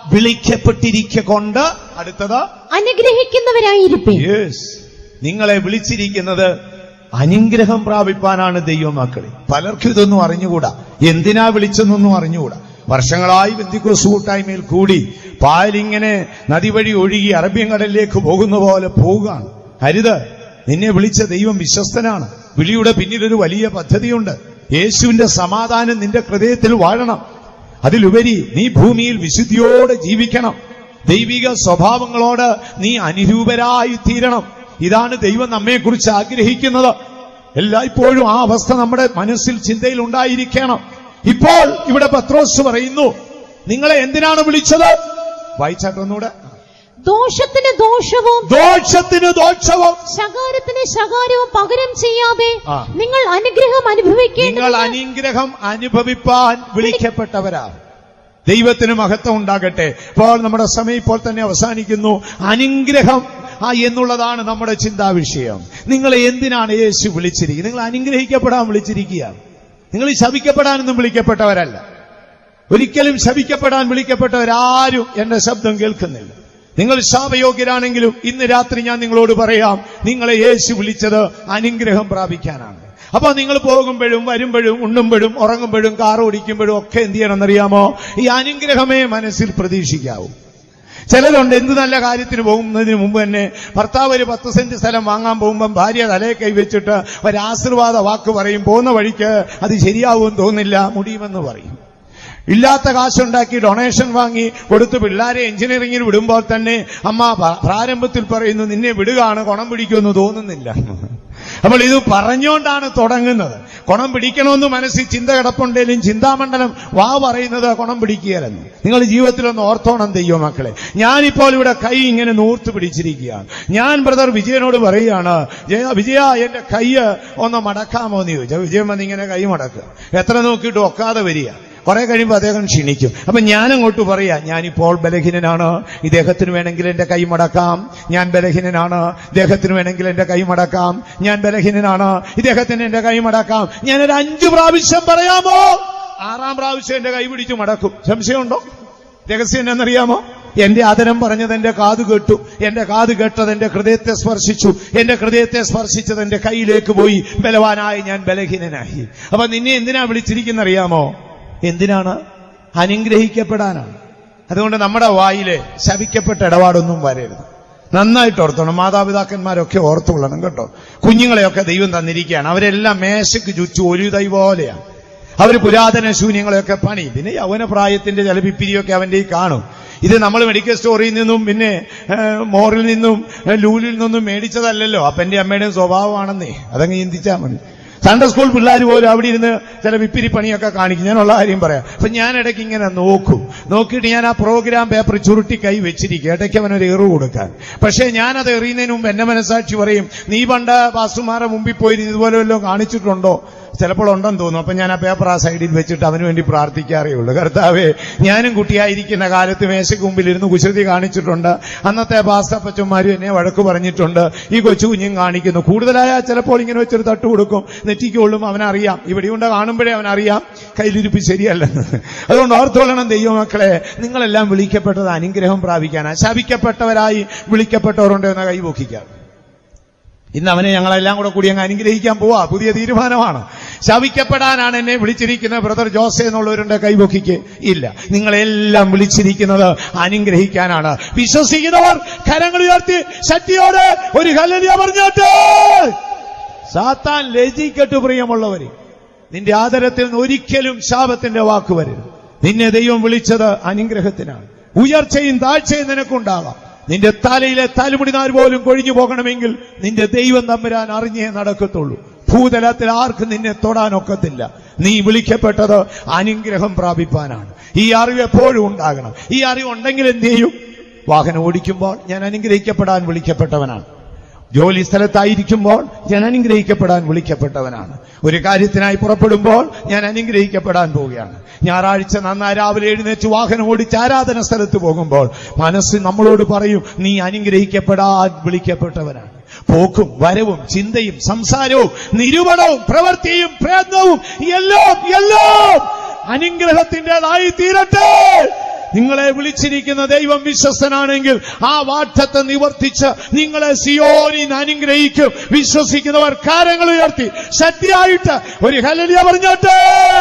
വിളിക്കപ്പെട്ടിരിക്ക കൊണ്ട് അടുത്തത് അനുഗ്രഹിക്കുന്നവരായിരിക്കും യെസ് നിങ്ങളെ വിളിച്ചിരിക്കുന്നത് അനുഗ്രഹം പ്രാപിപ്പാനാണ് ദൈവമക്കളെ പലർക്കും ഇതൊന്നും അറിഞ്ഞുകൂടാ എന്തിനാ വിളിച്ചെന്നൊന്നും അറിഞ്ഞുകൂടാ വർഷങ്ങളായി ബന്ധിക്കോസ് കൂട്ടായ്മയിൽ കൂടി പായലിങ്ങനെ നദി വഴി ഒഴുകി അറബ്യൻ കടലിലേക്ക് പോകുന്ന പോലെ പോവുകയാണ് ഹരിത് നിന്നെ വിളിച്ച ദൈവം വിശ്വസ്തനാണ് വിളിയുടെ പിന്നിലൊരു വലിയ പദ്ധതിയുണ്ട് യേശുവിന്റെ സമാധാനം നിന്റെ ഹൃദയത്തിൽ വാഴണം അതിലുപരി നീ ഭൂമിയിൽ വിശുദ്ധിയോടെ ജീവിക്കണം ദൈവിക സ്വഭാവങ്ങളോട് നീ അനുരൂപരായി തീരണം ഇതാണ് ദൈവം നമ്മെക്കുറിച്ച് ആഗ്രഹിക്കുന്നത് എല്ലായ്പ്പോഴും ആ അവസ്ഥ നമ്മുടെ മനസ്സിൽ ചിന്തയിൽ ഉണ്ടായിരിക്കണം ഇപ്പോൾ ഇവിടെ പത്രോസ് പറയുന്നു നിങ്ങളെ എന്തിനാണ് വിളിച്ചത് വായിച്ചാട്ടൊന്നുകൂടെ ദോഷത്തിന് ദോഷവും ദോഷത്തിന് ദോഷവും ശകാരത്തിന് ശകാരവും പകരം ചെയ്യാതെ ആ. നിങ്ങൾ അനുഗ്രഹം നിങ്ങൾ അനുഭവിക്കേണ്ടതിന് അനുഗ്രഹം അനുഭവിപ്പാൻ വിളിക്കപ്പെട്ടവരാണ് ദൈവത്തിന് മഹത്വം ഉണ്ടാകട്ടെ ഇപ്പോൾ നമ്മുടെ സമയം ഇപ്പോൾ തന്നെ അവസാനിക്കുന്നു അനുഗ്രഹം ആ എന്നുള്ളതാണ് നമ്മുടെ ചിന്താ വിഷയം നിങ്ങളെ എന്തിനാണ് യേശു വിളിച്ചിരിക്കുന്നത് നിങ്ങൾ അനുഗ്രഹിക്കപ്പെടാൻ വിളിച്ചിരിക്കുകയാണ് നിങ്ങൾ ശപിക്കപ്പെടാനൊന്നും വിളിക്കപ്പെട്ടവരല്ല ഒരിക്കലും ശപിക്കപ്പെടാൻ വിളിക്കപ്പെട്ടവരാരും എന്റെ ശബ്ദം കേൾക്കുന്നില്ല നിങ്ങൾ ശാപയോഗ്യരാണെങ്കിലും ഇന്ന് രാത്രി ഞാൻ നിങ്ങളോട് പറയാം നിങ്ങളെ യേശു വിളിച്ചത് അനുഗ്രഹം പ്രാപിക്കാനാണ് അപ്പൊ നിങ്ങൾ പോകുമ്പോഴും വരുമ്പോഴും ഉണ്ണുമ്പോഴും ഉറങ്ങുമ്പോഴും കാർ ഓടിക്കുമ്പോഴും ഒക്കെ എന്ത് ചെയ്യണമെന്നറിയാമോ ഈ അനുഗ്രഹമേ മനസ്സിൽ പ്രതീക്ഷിക്കാവൂ ചിലരുണ്ട് എന്ത് നല്ല കാര്യത്തിന് പോകുന്നതിന് മുമ്പ് തന്നെ ഭർത്താവ് ഒരു പത്ത് സെന്റ് സ്ഥലം വാങ്ങാൻ പോകുമ്പം ഭാര്യ തലയെ കൈവച്ചിട്ട് ഒരു ആശീർവാദ വാക്ക് പറയും പോകുന്ന വഴിക്ക് അത് ശരിയാവുമെന്ന് തോന്നില്ല മുടിയുമെന്ന് പറയും ഇല്ലാത്ത കാശുണ്ടാക്കി ഡൊണേഷൻ വാങ്ങി കൊടുത്ത് പിള്ളേരെ എഞ്ചിനീയറിംഗിന് വിടുമ്പോൾ തന്നെ അമ്മ പ- പ്രാരംഭത്തിൽ പറയുന്നു നിന്നെ വിടുകയാണ് കുണം പിടിക്കുമെന്ന് തോന്നുന്നില്ല അപ്പോൾ ഇത് പറഞ്ഞുകൊണ്ടാണ് തുടങ്ങുന്നത് കുണം പിടിക്കണമെന്ന് മനസ്സിൽ ചിന്ത കിടപ്പുണ്ടെങ്കിലും ചിന്താമണ്ഡലം വാ പറയുന്നത് കുണം പിടിക്കുകയല്ലെന്ന് നിങ്ങൾ ജീവിതത്തിലൊന്ന് ഓർത്തോണം ദൈവം മക്കളെ ഞാനിപ്പോൾ ഇവിടെ കൈ ഇങ്ങനെ നൂർത്ത് പിടിച്ചിരിക്കുകയാണ് ഞാൻ ബ്രദർ വിജയനോട് പറയുകയാണ് ജയ വിജയ എന്റെ കൈ ഒന്ന് മടക്കാമോ എന്ന് ചോദിച്ചാൽ വിജയൻ വന്ന് ഇങ്ങനെ കൈ മടക്കുക എത്ര നോക്കിയിട്ട് ഒക്കാതെ വരിക കുറെ കഴിയുമ്പോൾ അദ്ദേഹം ക്ഷീണിക്കും അപ്പൊ ഞാൻ അങ്ങോട്ട് പറയാ ഞാനിപ്പോൾ ബലഹീനനാണ് ഇദ്ദേഹത്തിന് വേണമെങ്കിൽ എന്റെ കൈ മടക്കാം ഞാൻ ബലഹീനനാണ് ഇദ്ദേഹത്തിന് വേണമെങ്കിൽ എന്റെ കൈ മടക്കാം ഞാൻ ബലഹീനനാണ് ഇദ്ദേഹത്തിന് എന്റെ കൈ മടക്കാം ഞാനൊരു അഞ്ചു പ്രാവശ്യം പറയാമോ ആറാം പ്രാവശ്യം എന്റെ കൈ പിടിച്ചു മടക്കും സംശയമുണ്ടോ രഹസ്യം എന്നറിയാമോ എന്റെ ആദരം പറഞ്ഞത് എന്റെ കാത് കേട്ടു എന്റെ കാത് കേട്ടത് എന്റെ ഹൃദയത്തെ സ്പർശിച്ചു എന്റെ ഹൃദയത്തെ സ്പർശിച്ചത് എന്റെ കയ്യിലേക്ക് പോയി ബലവാനായി ഞാൻ ബലഹീനനായി അപ്പൊ നിന്നെ എന്തിനാ വിളിച്ചിരിക്കുന്നറിയാമോ എന്തിനാണ് അനുഗ്രഹിക്കപ്പെടാനാണ് അതുകൊണ്ട് നമ്മുടെ വായിലെ ശപിക്കപ്പെട്ട ഇടപാടൊന്നും വരരുത് നന്നായിട്ട് ഓർത്തോണം മാതാപിതാക്കന്മാരൊക്കെ ഓർത്തുകൊള്ളണം കേട്ടോ കുഞ്ഞുങ്ങളെയൊക്കെ ദൈവം തന്നിരിക്കുകയാണ് അവരെല്ലാം മേശയ്ക്ക് ചുറ്റു ഒരു തൈ പോലെയാണ് അവർ പുരാതന ശൂന്യങ്ങളെയൊക്കെ പണി പിന്നെ യൗവന പ്രായത്തിന്റെ ചില പിപ്പിരിയൊക്കെ അവന്റെ ഈ കാണും ഇത് നമ്മൾ മെഡിക്കൽ സ്റ്റോറിൽ നിന്നും പിന്നെ ഏഹ്, മോറിൽ നിന്നും ഏഹ്, ലൂലിൽ നിന്നും മേടിച്ചതല്ലല്ലോ അപ്പന്റെ അമ്മയുടെയും സ്വഭാവമാണെന്നേ അതങ്ങ് ചിന്തിച്ചാൽ മതി സൺഡേ സ്കൂൾ പിള്ളേർ പോലും അവിടെ ഇരുന്ന് ചില വിപ്പിരി പണിയൊക്കെ കാണിക്കും ഞാനുള്ള കാര്യം പറയാം അപ്പൊ ഞാൻ ഇടയ്ക്ക് ഇങ്ങനെ നോക്കും നോക്കിയിട്ട് ഞാൻ ആ പ്രോഗ്രാം പേപ്പർ ചുരുട്ടി കൈ വെച്ചിരിക്കും ഇടയ്ക്ക് അവനൊരു എറിവ് കൊടുക്കാൻ പക്ഷേ ഞാനത് എറിയുന്നതിന് മുമ്പ് എന്നെ മനസ്സാക്ഷി പറയും നീ പണ്ട് പാസ്റ്റുമാരുടെ മുമ്പിൽ പോയി ഇതുപോലെ വല്ലതും കാണിച്ചിട്ടുണ്ടോ ചിലപ്പോൾ ഉണ്ടെന്ന് തോന്നും അപ്പൊ ഞാൻ ആ പേപ്പർ ആ സൈഡിൽ വെച്ചിട്ട് അവന് വേണ്ടി പ്രാർത്ഥിക്കാറേ ഉള്ളൂ കർത്താവേ ഞാനും കുട്ടിയായിരിക്കുന്ന കാലത്ത് മേശയ്ക്ക് മുമ്പിൽ ഇരുന്ന് കുശൃതി കാണിച്ചിട്ടുണ്ട് അന്നത്തെ പാസ്തപ്പച്ചന്മാരും എന്നെ വഴക്ക് പറഞ്ഞിട്ടുണ്ട് ഈ കൊച്ചു കുഞ്ഞും കാണിക്കുന്നു കൂടുതലായ ചിലപ്പോൾ ഇങ്ങനെ വെച്ചൊരു തട്ട് കൊടുക്കും നെറ്റിക്ക് കൊള്ളും അവനറിയാം ഇവിടെയുണ്ട് കാണുമ്പോഴേ അവനറിയാം കയ്യിലിരിപ്പ് ശരിയല്ലെന്ന് അതുകൊണ്ട് ഓർത്തോളണം ദൈവമക്കളെ നിങ്ങളെല്ലാം വിളിക്കപ്പെട്ടത് അനുഗ്രഹം പ്രാപിക്കാനാ ശപിക്കപ്പെട്ടവരായി വിളിക്കപ്പെട്ടവരുണ്ട് എന്ന കൈ പൊക്കിക്കാം ഇന്ന് അവനെ ഞങ്ങളെല്ലാം കൂടെ കൂടി അങ്ങ് അനുഗ്രഹിക്കാൻ പോവാ പുതിയ തീരുമാനമാണ് ശവിക്കപ്പെടാനാണ് എന്നെ വിളിച്ചിരിക്കുന്നത് ബ്രദർ ജോസെ എന്നുള്ളവരുടെ കൈപൊക്കിക്ക് ഇല്ല നിങ്ങളെല്ലാം വിളിച്ചിരിക്കുന്നത് അനുഗ്രഹിക്കാനാണ് വിശ്വസിക്കുന്നവർ കരങ്ങൾ ഉയർത്തി ശക്തിയോടെ ഒരു ഹല്ലേലൂയ പറഞ്ഞോട്ടെ സാത്താൻ ലജിക്കട്ട് പ്രിയമുള്ളവര് നിന്റെ ആദരത്തിൽ നിന്ന് ഒരിക്കലും ശാപത്തിന്റെ വാക്ക് വരരുത് നിന്നെ ദൈവം വിളിച്ചത് അനുഗ്രഹത്തിനാണ് ഉയർച്ചയും താഴ്ചയും നിനക്കുണ്ടാകാം നിന്റെ തലയിലെ തലമുടിനാർ പോലും കൊഴിഞ്ഞു പോകണമെങ്കിൽ നിന്റെ ദൈവം തമ്പുരാൻ അറിഞ്ഞേ നടക്കത്തുള്ളൂ ഭൂതലത്തിൽ ആർക്കും നിന്നെ തൊടാനൊക്കത്തില്ല നീ വിളിക്കപ്പെട്ടത് അനുഗ്രഹം പ്രാപിപ്പാനാണ് ഈ അറിവ് എപ്പോഴും ഉണ്ടാകണം ഈ അറിവ് ഉണ്ടെങ്കിൽ എന്ത് ചെയ്യും വാഹനം ഓടിക്കുമ്പോൾ ഞാൻ അനുഗ്രഹിക്കപ്പെടാൻ വിളിക്കപ്പെട്ടവനാണ് ജോലി സ്ഥലത്തായിരിക്കുമ്പോൾ ഞാൻ അനുഗ്രഹിക്കപ്പെടാൻ വിളിക്കപ്പെട്ടവനാണ് ഒരു കാര്യത്തിനായി പുറപ്പെടുമ്പോൾ ഞാൻ അനുഗ്രഹിക്കപ്പെടാൻ പോവുകയാണ് ഞായറാഴ്ച നന്നായി രാവിലെ എഴുന്നേറ്റ് വാഹനം ഓടിച്ച് ആരാധന സ്ഥലത്ത് പോകുമ്പോൾ മനസ്സ് നമ്മളോട് പറയും നീ അനുഗ്രഹിക്കപ്പെടാൻ വിളിക്കപ്പെട്ടവനാണ് പോക്കും വരവും ചിന്തയും സംസാരവും നിരൂപണവും പ്രവൃത്തിയും പ്രയത്നവും എല്ലാം എല്ലാം അനുഗ്രഹത്തിൻ്റെതായി തീരട്ടെ നിങ്ങളെ വിളിച്ചിരിക്കുന്ന ദൈവം വിശ്വസ്തനാണെങ്കിൽ ആ വാറ്റത്തെ നിവർത്തിച്ച് നിങ്ങളെ സിയോനിൽ അനുഗ്രഹിക്കും വിശ്വസിക്കുന്നവർ കാരങ്ങൾ ഉയർത്തി ശക്തിയായിട്ട് ഒരു ഹലലിയ പറഞ്ഞോട്ടെ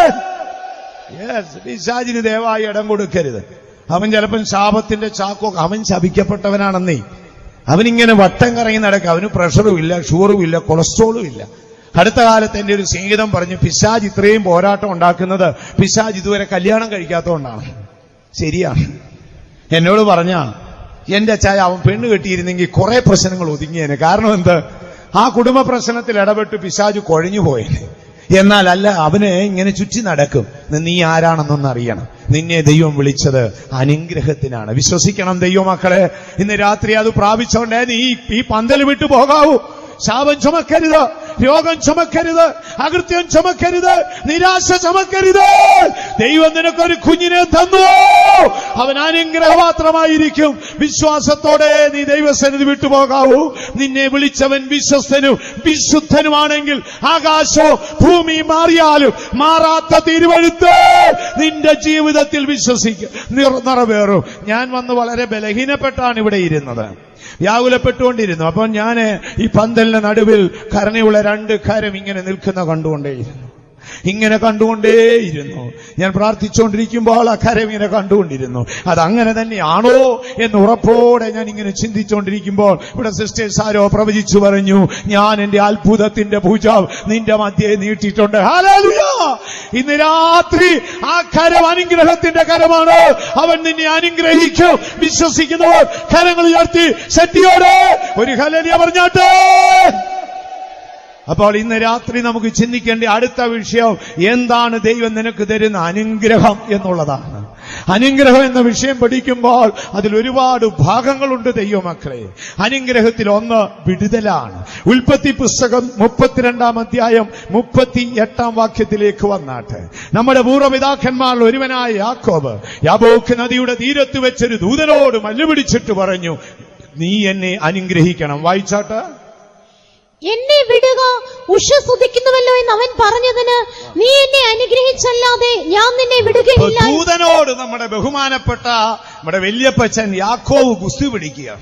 യെസ് പിശാചിന് ദയവായി ഇടം കൊടുക്കരുത് അവൻ ചിലപ്പം ശാപത്തിന്റെ ചാക്കോ അവൻ ശപിക്കപ്പെട്ടവനാണെന്നേ അവനിങ്ങനെ വട്ടം കറങ്ങി നടക്കുക അവന് പ്രഷറും ഇല്ല ഷുഗറും ഇല്ല കൊളസ്ട്രോളും ഇല്ല അടുത്ത കാലത്ത് എന്റെ ഒരു സ്നേഹിതം പറഞ്ഞു പിശാജ് ഇത്രയും പോരാട്ടം ഉണ്ടാക്കുന്നത് പിശാജ് ഇതുവരെ കല്യാണം കഴിക്കാത്തതുകൊണ്ടാണ് ശരിയാണ് എന്നോട് പറഞ്ഞ എന്റെ ചായ അവൻ പെണ്ണ് കെട്ടിയിരുന്നെങ്കിൽ കുറെ പ്രശ്നങ്ങൾ ഒതുങ്ങിയേനെ കാരണം എന്ത് ആ കുടുംബ പ്രശ്നത്തിൽ ഇടപെട്ട് പിശാജ് കുഴഞ്ഞു പോയേനെ എന്നാൽ അല്ല അവന് ഇങ്ങനെ ചുറ്റി നടക്കും നീ ആരാണെന്നൊന്ന് അറിയണം നിന്നെ ദൈവം വിളിച്ചത് അനുഗ്രഹത്തിനാണ് വിശ്വസിക്കണം ദൈവമക്കളെ ഇന്ന് രാത്രി അത് പ്രാപിച്ചോണ്ടേ നീ ഈ- ഈ പന്തൽ വിട്ടു പോകാവൂ ശാപം ചുമക്കരുത് രോഗം ചുമക്കരുത് അകൃത്യം ചുമക്കരുത് നിരാശ ചുമക്കരുത് ദൈവം നിനക്കൊരു കുഞ്ഞിനെ തന്നു അവൻ അനുഗ്രഹപാത്രമായിരിക്കും വിശ്വാസത്തോടെ നീ ദൈവസന്നിധി വിട്ടുപോകാവൂ നിന്നെ വിളിച്ചവൻ വിശ്വസ്തനും വിശുദ്ധനുമാണെങ്കിൽ ആകാശവും ഭൂമി മാറിയാലും മാറാത്ത തിരുവഴുത്ത് നിന്റെ ജീവിതത്തിൽ വിശ്വസിക്കും നിറ- നിറവേറും ഞാൻ വന്ന് വളരെ ബലഹീനപ്പെട്ടാണ് ഇവിടെ ഇരുന്നത് വ്യാകുലപ്പെട്ടുകൊണ്ടിരുന്നു അപ്പോൾ ഞാൻ ഈ പന്തലിന്റെ നടുവിൽ കരുണയുള്ള രണ്ട് കരം ഇങ്ങനെ നിൽക്കുന്ന കണ്ടുകൊണ്ടേയിരുന്നു ഇങ്ങനെ കണ്ടുകൊണ്ടേയിരുന്നു ഞാൻ പ്രാർത്ഥിച്ചുകൊണ്ടിരിക്കുമ്പോൾ ആ കരം ഇങ്ങനെ കണ്ടുകൊണ്ടിരുന്നു അത് അങ്ങനെ തന്നെയാണോ എന്ന് ഉറപ്പോടെ ഞാൻ ഇങ്ങനെ ചിന്തിച്ചുകൊണ്ടിരിക്കുമ്പോൾ ഇവിടെ സിസ്റ്റേഴ്സ് ആരോ പ്രവചിച്ചു പറഞ്ഞു ഞാൻ എന്റെ അത്ഭുതത്തിന്റെ പൂജാവ് നിന്റെ മധ്യേ നീട്ടിയിട്ടുണ്ട് ഹല്ലേലൂയ ഇന്ന് രാത്രി ആ കരം അനുഗ്രഹത്തിന്റെ കരമാണ് അവൻ നിന്നെ അനുഗ്രഹിക്കും വിശ്വസിക്കുന്നവർ കരങ്ങൾ ഉയർത്തി ശക്തിയോടെ ഒരു ഹലലിയ പറഞ്ഞാട്ടെ അപ്പോൾ ഇന്ന് രാത്രി നമുക്ക് ചിന്തിക്കേണ്ട അടുത്ത വിഷയം എന്താണ് ദൈവം നിനക്ക് തരുന്ന അനുഗ്രഹം എന്നുള്ളതാണ് അനുഗ്രഹം എന്ന വിഷയം പഠിക്കുമ്പോൾ അതിൽ ഒരുപാട് ഭാഗങ്ങളുണ്ട് ദൈവമക്കളെ അനുഗ്രഹത്തിൽ ഒന്ന് വിടുതലാണ് ഉൽപ്പത്തി പുസ്തകം മുപ്പത്തിരണ്ടാം അധ്യായം മുപ്പത്തി എട്ടാം വാക്യത്തിലേക്ക് വന്നാട്ടെ നമ്മുടെ പൂർവ്വപിതാക്കന്മാരിൽ ഒരുവനായ യാക്കോബ് യാബോക്ക് നദിയുടെ തീരത്ത് വെച്ചൊരു ദൂതനോട് മല്ലുപിടിച്ചിട്ട് പറഞ്ഞു നീ എന്നെ അനുഗ്രഹിക്കണം വായിച്ചാട്ട് എന്നെ വിടുക ഉഷസുദിക്കുന്നുവല്ലോ എന്ന് അവൻ പറഞ്ഞതിന് നീ എന്നെ അനുഗ്രഹിച്ചല്ലാതെ ഞാൻ നിന്നെ ഇപ്പൊ വിടുകയില്ല ദൂതനോട് നമ്മുടെ ബഹുമാനപ്പെട്ട നമ്മുടെ വല്യപ്പച്ചൻ യാക്കോവ് ഗുസ്തി പിടിക്കുക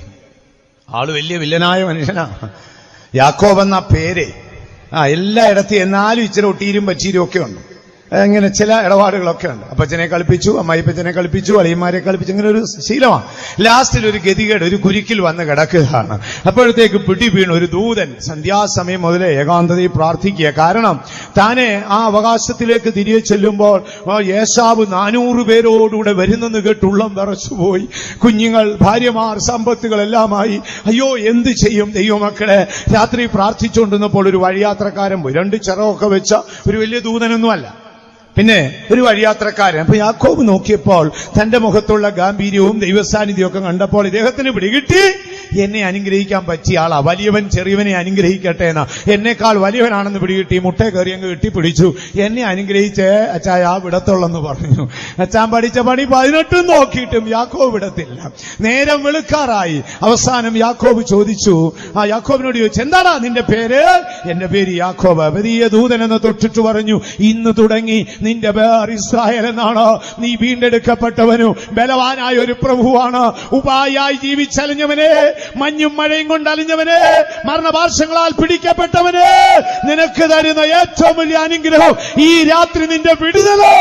ആള് വലിയ വില്ലനായ മനുഷ്യനാണ് യാക്കോബ് എന്ന പേര് ആ എല്ലായിടത്തും എന്നാലും ഇച്ചിരി ഒട്ടീരും പച്ചീരും ഒക്കെ ഉണ്ട് ഇങ്ങനെ ചില ഇടപാടുകളൊക്കെ ഉണ്ട് അപ്പച്ചനെ കളിപ്പിച്ചു അമ്മായിപ്പച്ചനെ കളിപ്പിച്ചു അളിയന്മാരെ കളിപ്പിച്ചു ഇങ്ങനെ ഒരു ശീലമാണ് ലാസ്റ്റിൽ ഒരു ഗതികേട് ഒരു കുരുക്കിൽ വന്ന് കിടക്കുകയാണ് അപ്പോഴത്തേക്ക് പിടി വീണു ഒരു ദൂതൻ സന്ധ്യാസമയം മുതലേ ഏകാന്തതയിൽ പ്രാർത്ഥിക്കുക കാരണം താനെ ആ അവകാശത്തിലേക്ക് തിരികെ ചെല്ലുമ്പോൾ ആ യേശാവ് നാനൂറ് പേരോടുകൂടെ വരുന്നെന്ന് കേട്ടുള്ളം വിറച്ചുപോയി കുഞ്ഞുങ്ങൾ ഭാര്യമാർ സമ്പത്തുകളെല്ലാമായി അയ്യോ എന്ത് ചെയ്യും ദൈവമക്കളെ രാത്രി പ്രാർത്ഥിച്ചുകൊണ്ടിരുന്നപ്പോൾ ഒരു വഴിയാത്രക്കാരൻ പോയി രണ്ട് ചിറകൊക്കെ വെച്ച ഒരു വലിയ ദൂതനൊന്നുമല്ല പിന്നെ ഒരു വഴിയാത്രക്കാരൻ അപ്പൊ യാക്കോബ് നോക്കിയപ്പോൾ തന്റെ മുഖത്തുള്ള ഗാംഭീര്യവും ദൈവസാന്നിധ്യവും ഒക്കെ കണ്ടപ്പോൾ ഇദ്ദേഹത്തിന് പിടികിട്ടി എന്നെ അനുഗ്രഹിക്കാൻ പറ്റിയ ആളാ വലിയവൻ ചെറിയവനെ അനുഗ്രഹിക്കട്ടെ എന്ന എന്നെക്കാൾ വലിയവനാണെന്ന് പിടികിട്ടി മുട്ട കയറി അങ്ങ് കെട്ടിപ്പിടിച്ചു എന്നെ അനുഗ്രഹിച്ച് അച്ചായ ആ വിടത്തുള്ളെന്ന് പറഞ്ഞു അച്ചാൻ പഠിച്ച പണി പതിനെട്ടും നോക്കിയിട്ടും യാക്കോബ് വിടത്തില്ല നേരം വെളുക്കാറായി അവസാനം യാക്കോബ് ചോദിച്ചു ആ യാക്കോബിനോട് ചോദിച്ചു എന്താടാ നിന്റെ പേര് എന്റെ പേര് യാക്കോബ് വലിയ ദൂതൻ എന്ന് തൊട്ടിട്ട് പറഞ്ഞു ഇന്ന് തുടങ്ങി നിന്റെ പേർ ഇസ്രായേൽ എന്നാണ് നീ വീണ്ടെടുക്കപ്പെട്ടവനും ബലവാനായ ഒരു പ്രഭുവാണ് ഉപായായി ജീവിച്ചലിഞ്ഞവനെ മഞ്ഞും മഴയും കൊണ്ട് അലിഞ്ഞവനെ മരണപാർശ്വങ്ങളാൽ പിടിക്കപ്പെട്ടവനെ നിനക്ക് തരുന്ന ഏറ്റവും വലിയ അനുഗ്രഹം ഈ രാത്രി നിന്റെ വിടുതലോ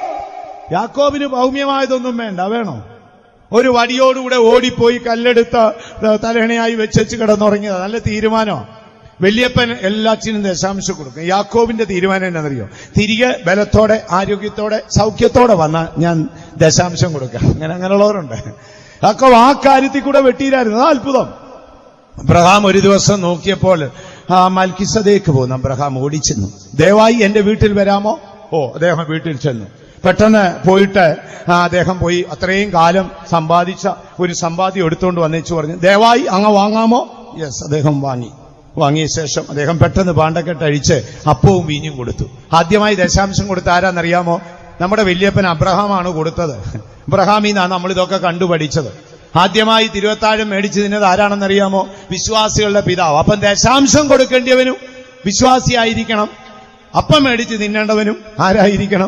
യാക്കോബിന് ഭൗമ്യമായതൊന്നും വേണ്ട വേണോ ഒരു വടിയോടുകൂടെ ഓടിപ്പോയി കല്ലെടുത്ത് തലഹണയായി വെച്ചു കിടന്നുറങ്ങിയത് നല്ല തീരുമാനമാണ് വല്യപ്പൻ എല്ലാറ്റിനും ദശാംശം കൊടുക്കും യാക്കോബിന്റെ തീരുമാനം എന്നറിയോ തിരികെ ബലത്തോടെ ആരോഗ്യത്തോടെ സൗഖ്യത്തോടെ വന്നാൽ ഞാൻ ദശാംശം കൊടുക്കാം അങ്ങനെ അങ്ങനെയുള്ളവരുണ്ട് യാക്കോബ് ആ കാര്യത്തിൽ കൂടെ വെട്ടിയിലായിരുന്നു അതാ അത്ഭുതം അബ്രഹാം ഒരു ദിവസം നോക്കിയപ്പോൾ ആ മൽക്കിസതേക്ക് പോകുന്നു അബ്രഹാം ഓടിച്ചെന്നു ദയവായി എന്റെ വീട്ടിൽ വരാമോ ഓ അദ്ദേഹം വീട്ടിൽ ചെന്നു പെട്ടെന്ന് പോയിട്ട് ആ, അദ്ദേഹം പോയി അത്രയും കാലം സമ്പാദിച്ച ഒരു സമ്പാദ്യം എടുത്തുകൊണ്ട് വന്നേച്ചു പറഞ്ഞു ദയവായി അങ്ങ് വാങ്ങാമോ യെസ് അദ്ദേഹം വാങ്ങി വാങ്ങിയ ശേഷം അദ്ദേഹം പെട്ടെന്ന് പാണ്ടക്കെട്ട് അഴിച്ച് അപ്പവും വീഞ്ഞും കൊടുത്തു ആദ്യമായി ദശാംശം കൊടുത്ത ആരാന്നറിയാമോ നമ്മുടെ വല്യപ്പൻ അബ്രഹാമാണ് കൊടുത്തത് അബ്രഹാമിൽ നിന്നാണ് നമ്മൾ ഇതൊക്കെ കണ്ടുപഠിച്ചത് ആദ്യമായി തിരുവത്താഴം മേടിച്ചു തിന്നത് ആരാണെന്നറിയാമോ വിശ്വാസികളുടെ പിതാവ് അപ്പം ദശാംശം കൊടുക്കേണ്ടിയവനും വിശ്വാസിയായിരിക്കണം അപ്പം മേടിച്ച് തിന്നേണ്ടവനും ആരായിരിക്കണം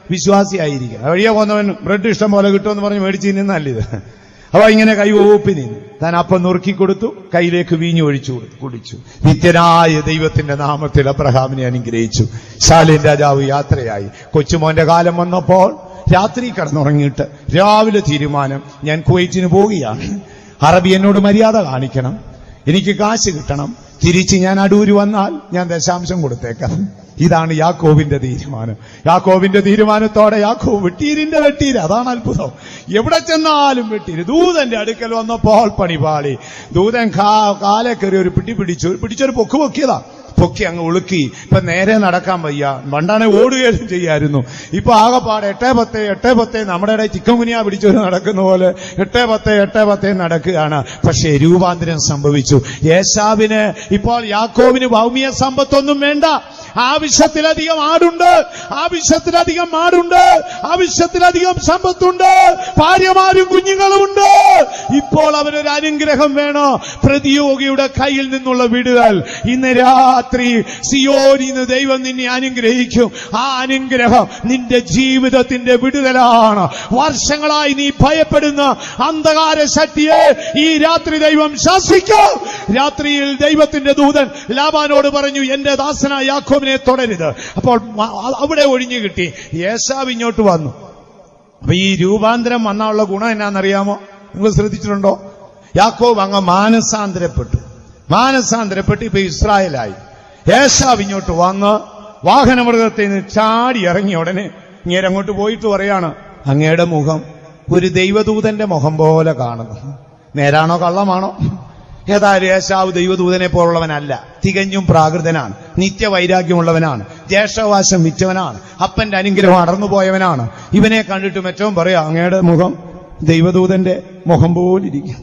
വിശ്വാസിയായിരിക്കണം വഴിയെ പോകുന്നവൻ ബ്രെഡ് ഇഷ്ടം പോലെ കിട്ടുമെന്ന് പറഞ്ഞ് മേടിച്ച് തിന്നുന്നല്ല ഇത് അവ ഇങ്ങനെ കൈ ഊപ്പി നിന്നു താൻ അപ്പം നുറുക്കി കൊടുത്തു കയ്യിലേക്ക് വീഞ്ഞു ഒഴിച്ചു കൊടുത്തു കുടിച്ചു നിത്യനായ ദൈവത്തിന്റെ നാമത്തിൽ അബ്രഹാമിനെ അനുഗ്രഹിച്ചു ശാലിൻ രാജാവ് യാത്രയായി കൊച്ചുമോന്റെ കാലം വന്നപ്പോൾ രാത്രി കിടന്നുറങ്ങിയിട്ട് രാവിലെ തീരുമാനം ഞാൻ കുവൈറ്റിന് പോവുകയാണ് അറബി എന്നോട് മര്യാദ കാണിക്കണം എനിക്ക് കാശ് കിട്ടണം തിരിച്ച് ഞാൻ അടൂര് വന്നാൽ ഞാൻ ദശാംശം കൊടുത്തേക്കാം ഇതാണ് യാക്കോവിന്റെ തീരുമാനം യാക്കോവിന്റെ തീരുമാനത്തോടെ യാക്കോവ് വെട്ടീരിന്റെ വെട്ടീര് അതാണ് അത്ഭുതം എവിടെ ചെന്നാലും വെട്ടീര് ദൂതന്റെ അടുക്കൽ വന്നപ്പോൾ പണിപാളി ദൂതൻ കാ കാലെ കയറി ഒരു പിടി പിടിച്ചു പിടിച്ചൊരു പൊക്ക് പൊക്കിയതാ പൊക്കി അങ്ങ് ഉളുക്കി ഇപ്പൊ നേരെ നടക്കാൻ വയ്യ പണ്ടാണെ ഓടുകയും ചെയ്യായിരുന്നു ഇപ്പൊ ആകെപ്പാട് എട്ടേ പത്ത് എട്ടേ പത്ത് നമ്മുടെ ഇടയിൽ ചിക്കൻ കുനിയ പിടിച്ചൊരു നടക്കുന്ന പോലെ എട്ടേ പത്ത് എട്ടേ പത്ത് നടക്കുകയാണ് പക്ഷേ രൂപാന്തരം സംഭവിച്ചു യേശാവിന് ഇപ്പോൾ യാക്കോവിന് ഭൗമിക സമ്പത്തൊന്നും വേണ്ട ആവശ്യത്തിലധികം ആടുണ്ട് ആവശ്യത്തിലധികം ആടുണ്ട് ആവശ്യത്തിലധികം സമ്പത്തുണ്ട് ഭാര്യമാരും കുഞ്ഞുങ്ങളുമുണ്ട് ഇപ്പോൾ അവനൊരു അനുഗ്രഹം വേണോ പ്രതിയോഗിയുടെ കയ്യിൽ നിന്നുള്ള വിടുതൽ ഇന്ന് രാത്രി സിയോനിന്ന് ദൈവം നിന്നെ അനുഗ്രഹിക്കും ആ അനുഗ്രഹം നിന്റെ ജീവിതത്തിന്റെ വിടുതലാണ് വർഷങ്ങളായി നീ ഭയപ്പെടുന്ന അന്ധകാര ശക്തിയെ ഈ രാത്രി ദൈവം ശാസിക്കും രാത്രിയിൽ ദൈവത്തിന്റെ ദൂതൻ ലാബാനോട് പറഞ്ഞു എന്റെ ദാസനായ യാക്കോബിനെ തുടരുത് അപ്പോൾ മ- അവിടെ ഒഴിഞ്ഞു കിട്ടി യേശാവ് ഇങ്ങോട്ട് വന്നു അപ്പൊ ഈ രൂപാന്തരം വന്നുള്ള ഗുണം എന്നാണെന്നറിയാമോ നിങ്ങൾ ശ്രദ്ധിച്ചിട്ടുണ്ടോ യാക്കോബ് അങ്ങ് മാനസാന്തരപ്പെട്ടു മാനസാന്തരപ്പെട്ട് ഇപ്പൊ ഇസ്രായേലായി യേശാവ് ഇങ്ങോട്ട് വന്ന് വാഹനമൃഗത്തിൽ നിന്ന് ചാടി ഇറങ്ങിയ ഉടനെ ഇങ്ങനെ അങ്ങോട്ട് പോയിട്ട് പറയാണ് അങ്ങയുടെ മുഖം ഒരു ദൈവദൂതന്റെ മുഖം പോലെ കാണുന്നു നേരാണോ കള്ളമാണോ ഏതായാലും യേശാവ് ദൈവദൂതനെ പോലുള്ളവനല്ല തികഞ്ഞും പ്രാകൃതനാണ് നിത്യവൈരാഗ്യമുള്ളവനാണ് ജ്യേഷ്ഠവാസം വിറ്റവനാണ് അപ്പന്റെ അനുഗ്രഹം അടർന്നുപോയവനാണ് ഇവനെ കണ്ടിട്ട് മറ്റവും പറയാം അങ്ങയുടെ മുഖം ദൈവദൂതന്റെ മുഖം പോലിരിക്കും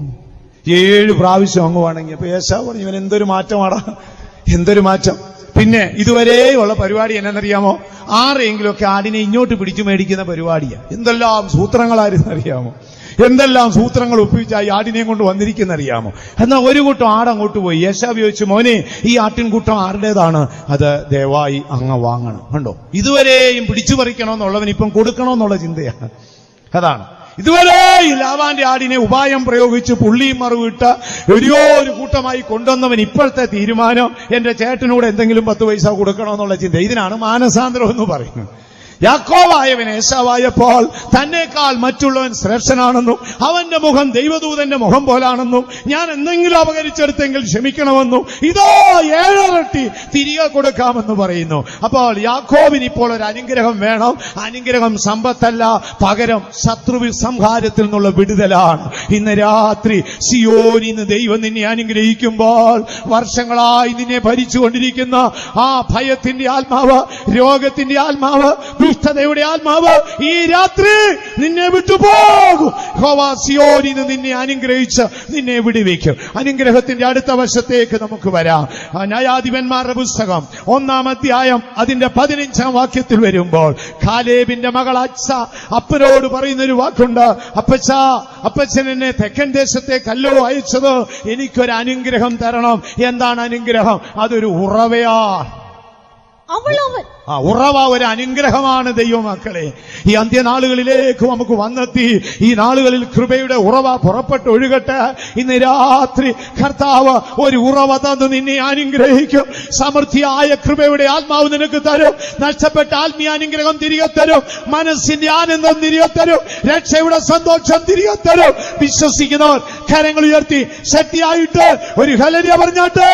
ഏഴ് പ്രാവശ്യം അങ്ങുവാണെങ്കിൽ അപ്പൊ യേശാവ് പറഞ്ഞു ഇവൻ എന്തൊരു മാറ്റമാടാ എന്തൊരു മാറ്റം പിന്നെ ഇതുവരെയുള്ള പരിപാടി എന്നറിയാമോ ആരെങ്കിലുമൊക്കെ ആടിനെ ഇങ്ങോട്ട് പിടിച്ചു മേടിക്കുന്ന പരിപാടിയാണ് എന്തെല്ലാം സൂത്രങ്ങളായിരുന്നു അറിയാമോ എന്തെല്ലാം സൂത്രങ്ങൾ ഒപ്പിച്ച് ആ ആടിനെയും കൊണ്ട് വന്നിരിക്കുന്നറിയാമോ എന്നാൽ ഒരു കൂട്ടം ആടങ്ങോട്ട് പോയി യേശാവ് ചോദിച്ചു മോനെ ഈ ആട്ടിൻകൂട്ടം ആരുടേതാണ് അത് ദയവായി അങ്ങ് വാങ്ങണം കണ്ടോ ഇതുവരെയും പിടിച്ചു പറിക്കണമെന്നുള്ളവൻ ഇപ്പം കൊടുക്കണമെന്നുള്ള ചിന്തയാണ് അതാണ് ഇതുവരെ ഈ ലാവാന്റെ ആടിനെ ഉപായം പ്രയോഗിച്ച് പുള്ളിയും മറുവിട്ട് ഒരു ഒരു കൂട്ടമായി കൊണ്ടുവന്നവൻ ഇപ്പോഴത്തെ തീരുമാനം എന്റെ ചേട്ടനോട് എന്തെങ്കിലും പത്ത് പൈസ കൊടുക്കണമെന്നുള്ള ചിന്ത ഇതിനാണ് മാനസാന്തരം എന്ന് പറയുന്നത് യാക്കോവായവൻ ഏശാവായപ്പോൾ തന്നേക്കാൾ മറ്റുള്ളവൻ ശ്രേഷ്ഠനാണെന്നും അവന്റെ മുഖം ദൈവദൂതന്റെ മുഖം പോലാണെന്നും ഞാൻ എന്തെങ്കിലും അപകരിച്ചെടുത്തെങ്കിൽ ക്ഷമിക്കണമെന്നും ഇതോ ഏഴരട്ടി തിരികെ കൊടുക്കാമെന്ന് പറയുന്നു അപ്പോൾ യാക്കോബിന് ഇപ്പോൾ ഒരു അനുഗ്രഹം വേണം അനുഗ്രഹം സമ്പത്തല്ല പകരം ശത്രു സംഹാരത്തിൽ നിന്നുള്ള വിടുതലാണ് ഇന്ന് രാത്രി സിയോനിന്ന് ദൈവം നിന്നെ അനുഗ്രഹിക്കുമ്പോൾ വർഷങ്ങളായി നിന്നെ ഭരിച്ചുകൊണ്ടിരിക്കുന്ന ആ ഭയത്തിന്റെ ആത്മാവ് രോഗത്തിന്റെ ആത്മാവ് ദുഷ്ടതയുടെ ആത്മാവ് ഈ രാത്രി നിന്നെ വിട്ടുപോകും ഹോവാ സിയോനിന്ന് നിന്നെ അനുഗ്രഹിച്ച് നിന്നെ വിടുവിക്കും അനുഗ്രഹത്തിന്റെ അടുത്ത വശത്തേക്ക് നമുക്ക് വരാം ആ ന്യായാധിപന്മാരുടെ പുസ്തകം ഒന്നാം അധ്യായം അതിന്റെ പതിനഞ്ചാം വാക്യത്തിൽ വരുമ്പോൾ ഖാലേബിന്റെ മകൾ അച്ഛ അപ്പനോട് പറയുന്ന ഒരു വാക്കുണ്ട് അപ്പച്ച അപ്പച്ചൻ എന്നെ തെക്കൻ ദേശത്തേക്കല്ലോ അയച്ചത് എനിക്കൊരു അനുഗ്രഹം തരണം എന്താണ് അനുഗ്രഹം അതൊരു ഉറവയാണ് അവൾ അവൻ ആ ഉറവ ഒരു അനുഗ്രഹമാണ് ദൈവമക്കളെ ഈ അന്ത്യനാളുകളിലേക്ക് നമുക്ക് വന്നെത്തി ഈ നാളുകളിൽ കൃപയുടെ ഉറവ പുറപ്പെട്ട് ഒഴുകട്ടെ ഇന്ന് രാത്രി കർത്താവ് ഒരു ഉറവ തന്ന് നിന്നെ അനുഗ്രഹിക്കും സമൃദ്ധിയായ കൃപയുടെ ആത്മാവ് നിനക്ക് തരും നഷ്ടപ്പെട്ട ആത്മീയ അനുഗ്രഹം തിരികെ തരും മനസ്സിന്റെ ആനന്ദം തിരികെ തരും രക്ഷയുടെ സന്തോഷം തിരികെ തരും വിശ്വസിക്കുന്നവർ കരങ്ങൾ ഉയർത്തി ശക്തിയായിട്ട് ഒരു ഹലരിയ പറഞ്ഞാട്ടെ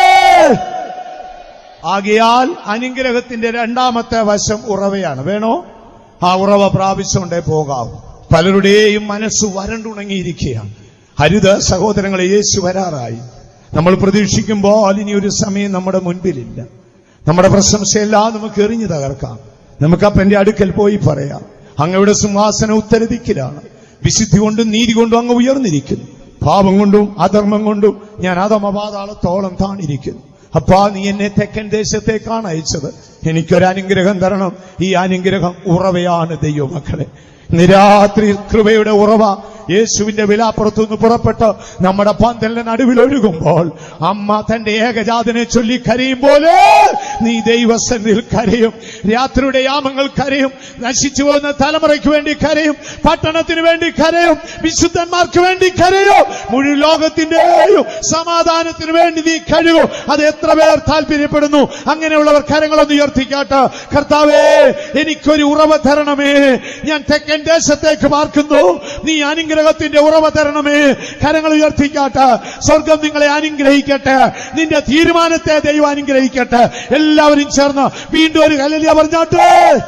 ആകയാൽ അനുഗ്രഹത്തിന്റെ രണ്ടാമത്തെ വശം ഉറവയാണ് വേണോ ആ ഉറവ പ്രാപിച്ചുകൊണ്ടേ പോകാവൂ പലരുടെയും മനസ്സ് വരണ്ടുണങ്ങിയിരിക്കുകയാണ് ഹരിത സഹോദരങ്ങളെ യേശു വരാറായി നമ്മൾ പ്രതീക്ഷിക്കുമ്പോൾ ഇനി ഒരു സമയം നമ്മുടെ മുൻപിലില്ല നമ്മുടെ പ്രശംസയെല്ലാം നമുക്ക് എറിഞ്ഞു തകർക്കാം നമുക്ക് അപ്പന്റെ അടുക്കൽ പോയി പറയാം അങ്ങയുടെ സിംഹാസനം ഉത്തരദിക്കിലാണ് വിശുദ്ധി കൊണ്ടും നീതി കൊണ്ടും അങ്ങ് ഉയർന്നിരിക്കുന്നു പാപം കൊണ്ടും അധർമ്മം കൊണ്ടും ഞാൻ അധമപാതാളത്തോളം താണിരിക്കുന്നു അപ്പാ നീ എന്നെ തെക്കൻ ദേശത്തേക്കാണ് അയച്ചത് എനിക്കൊരു അനുഗ്രഹം തരണം ഈ അനുഗ്രഹം ഉറവയാണ് ദൈവമക്കളെ നിരാത്രി കൃപയുടെ ഉറവ യേശുവിന്റെ വിലാപ്പുറത്തു നിന്ന് പുറപ്പെട്ട് നമ്മുടെ പന്തലിന്റെ നടുവിൽ ഒഴുകുമ്പോൾ അമ്മ തന്റെ ഏകജാതനെ ചൊല്ലി കരയും പോലെ നീ ദൈവസന്നിധിയിൽ കരയും രാത്രിയുടെ യാമങ്ങൾ കരയും നശിച്ചു പോകുന്ന തലമുറയ്ക്ക് വേണ്ടി കരയും പട്ടണത്തിന് വേണ്ടി കരയും വിശുദ്ധന്മാർക്ക് വേണ്ടി കരയും മുഴുവൻ ലോകത്തിന്റെയും സമാധാനത്തിന് വേണ്ടി നീ കഴിയും അത് എത്ര പേർ താല്പര്യപ്പെടുന്നു അങ്ങനെയുള്ളവർ കരങ്ങളൊന്ന് ഉയർത്തിക്കാട്ട് കർത്താവേ എനിക്കൊരു ഉറവ തരണമേ ഞാൻ തെക്കൻ ദേശത്തേക്ക് പാർക്കുന്നു നീ അനുഗ്രഹത്തിന്റെ ഉറവ തരണമേ കരങ്ങൾ ഉയർത്തിക്കാട്ട് സ്വർഗം നിങ്ങളെ അനുഗ്രഹിക്കട്ടെ നിന്റെ തീരുമാനത്തെ ദൈവം അനുഗ്രഹിക്കട്ടെ എല്ലാവരും ചേർന്ന് വീണ്ടും ഒരു കലലിയ പറഞ്ഞാട്ടെ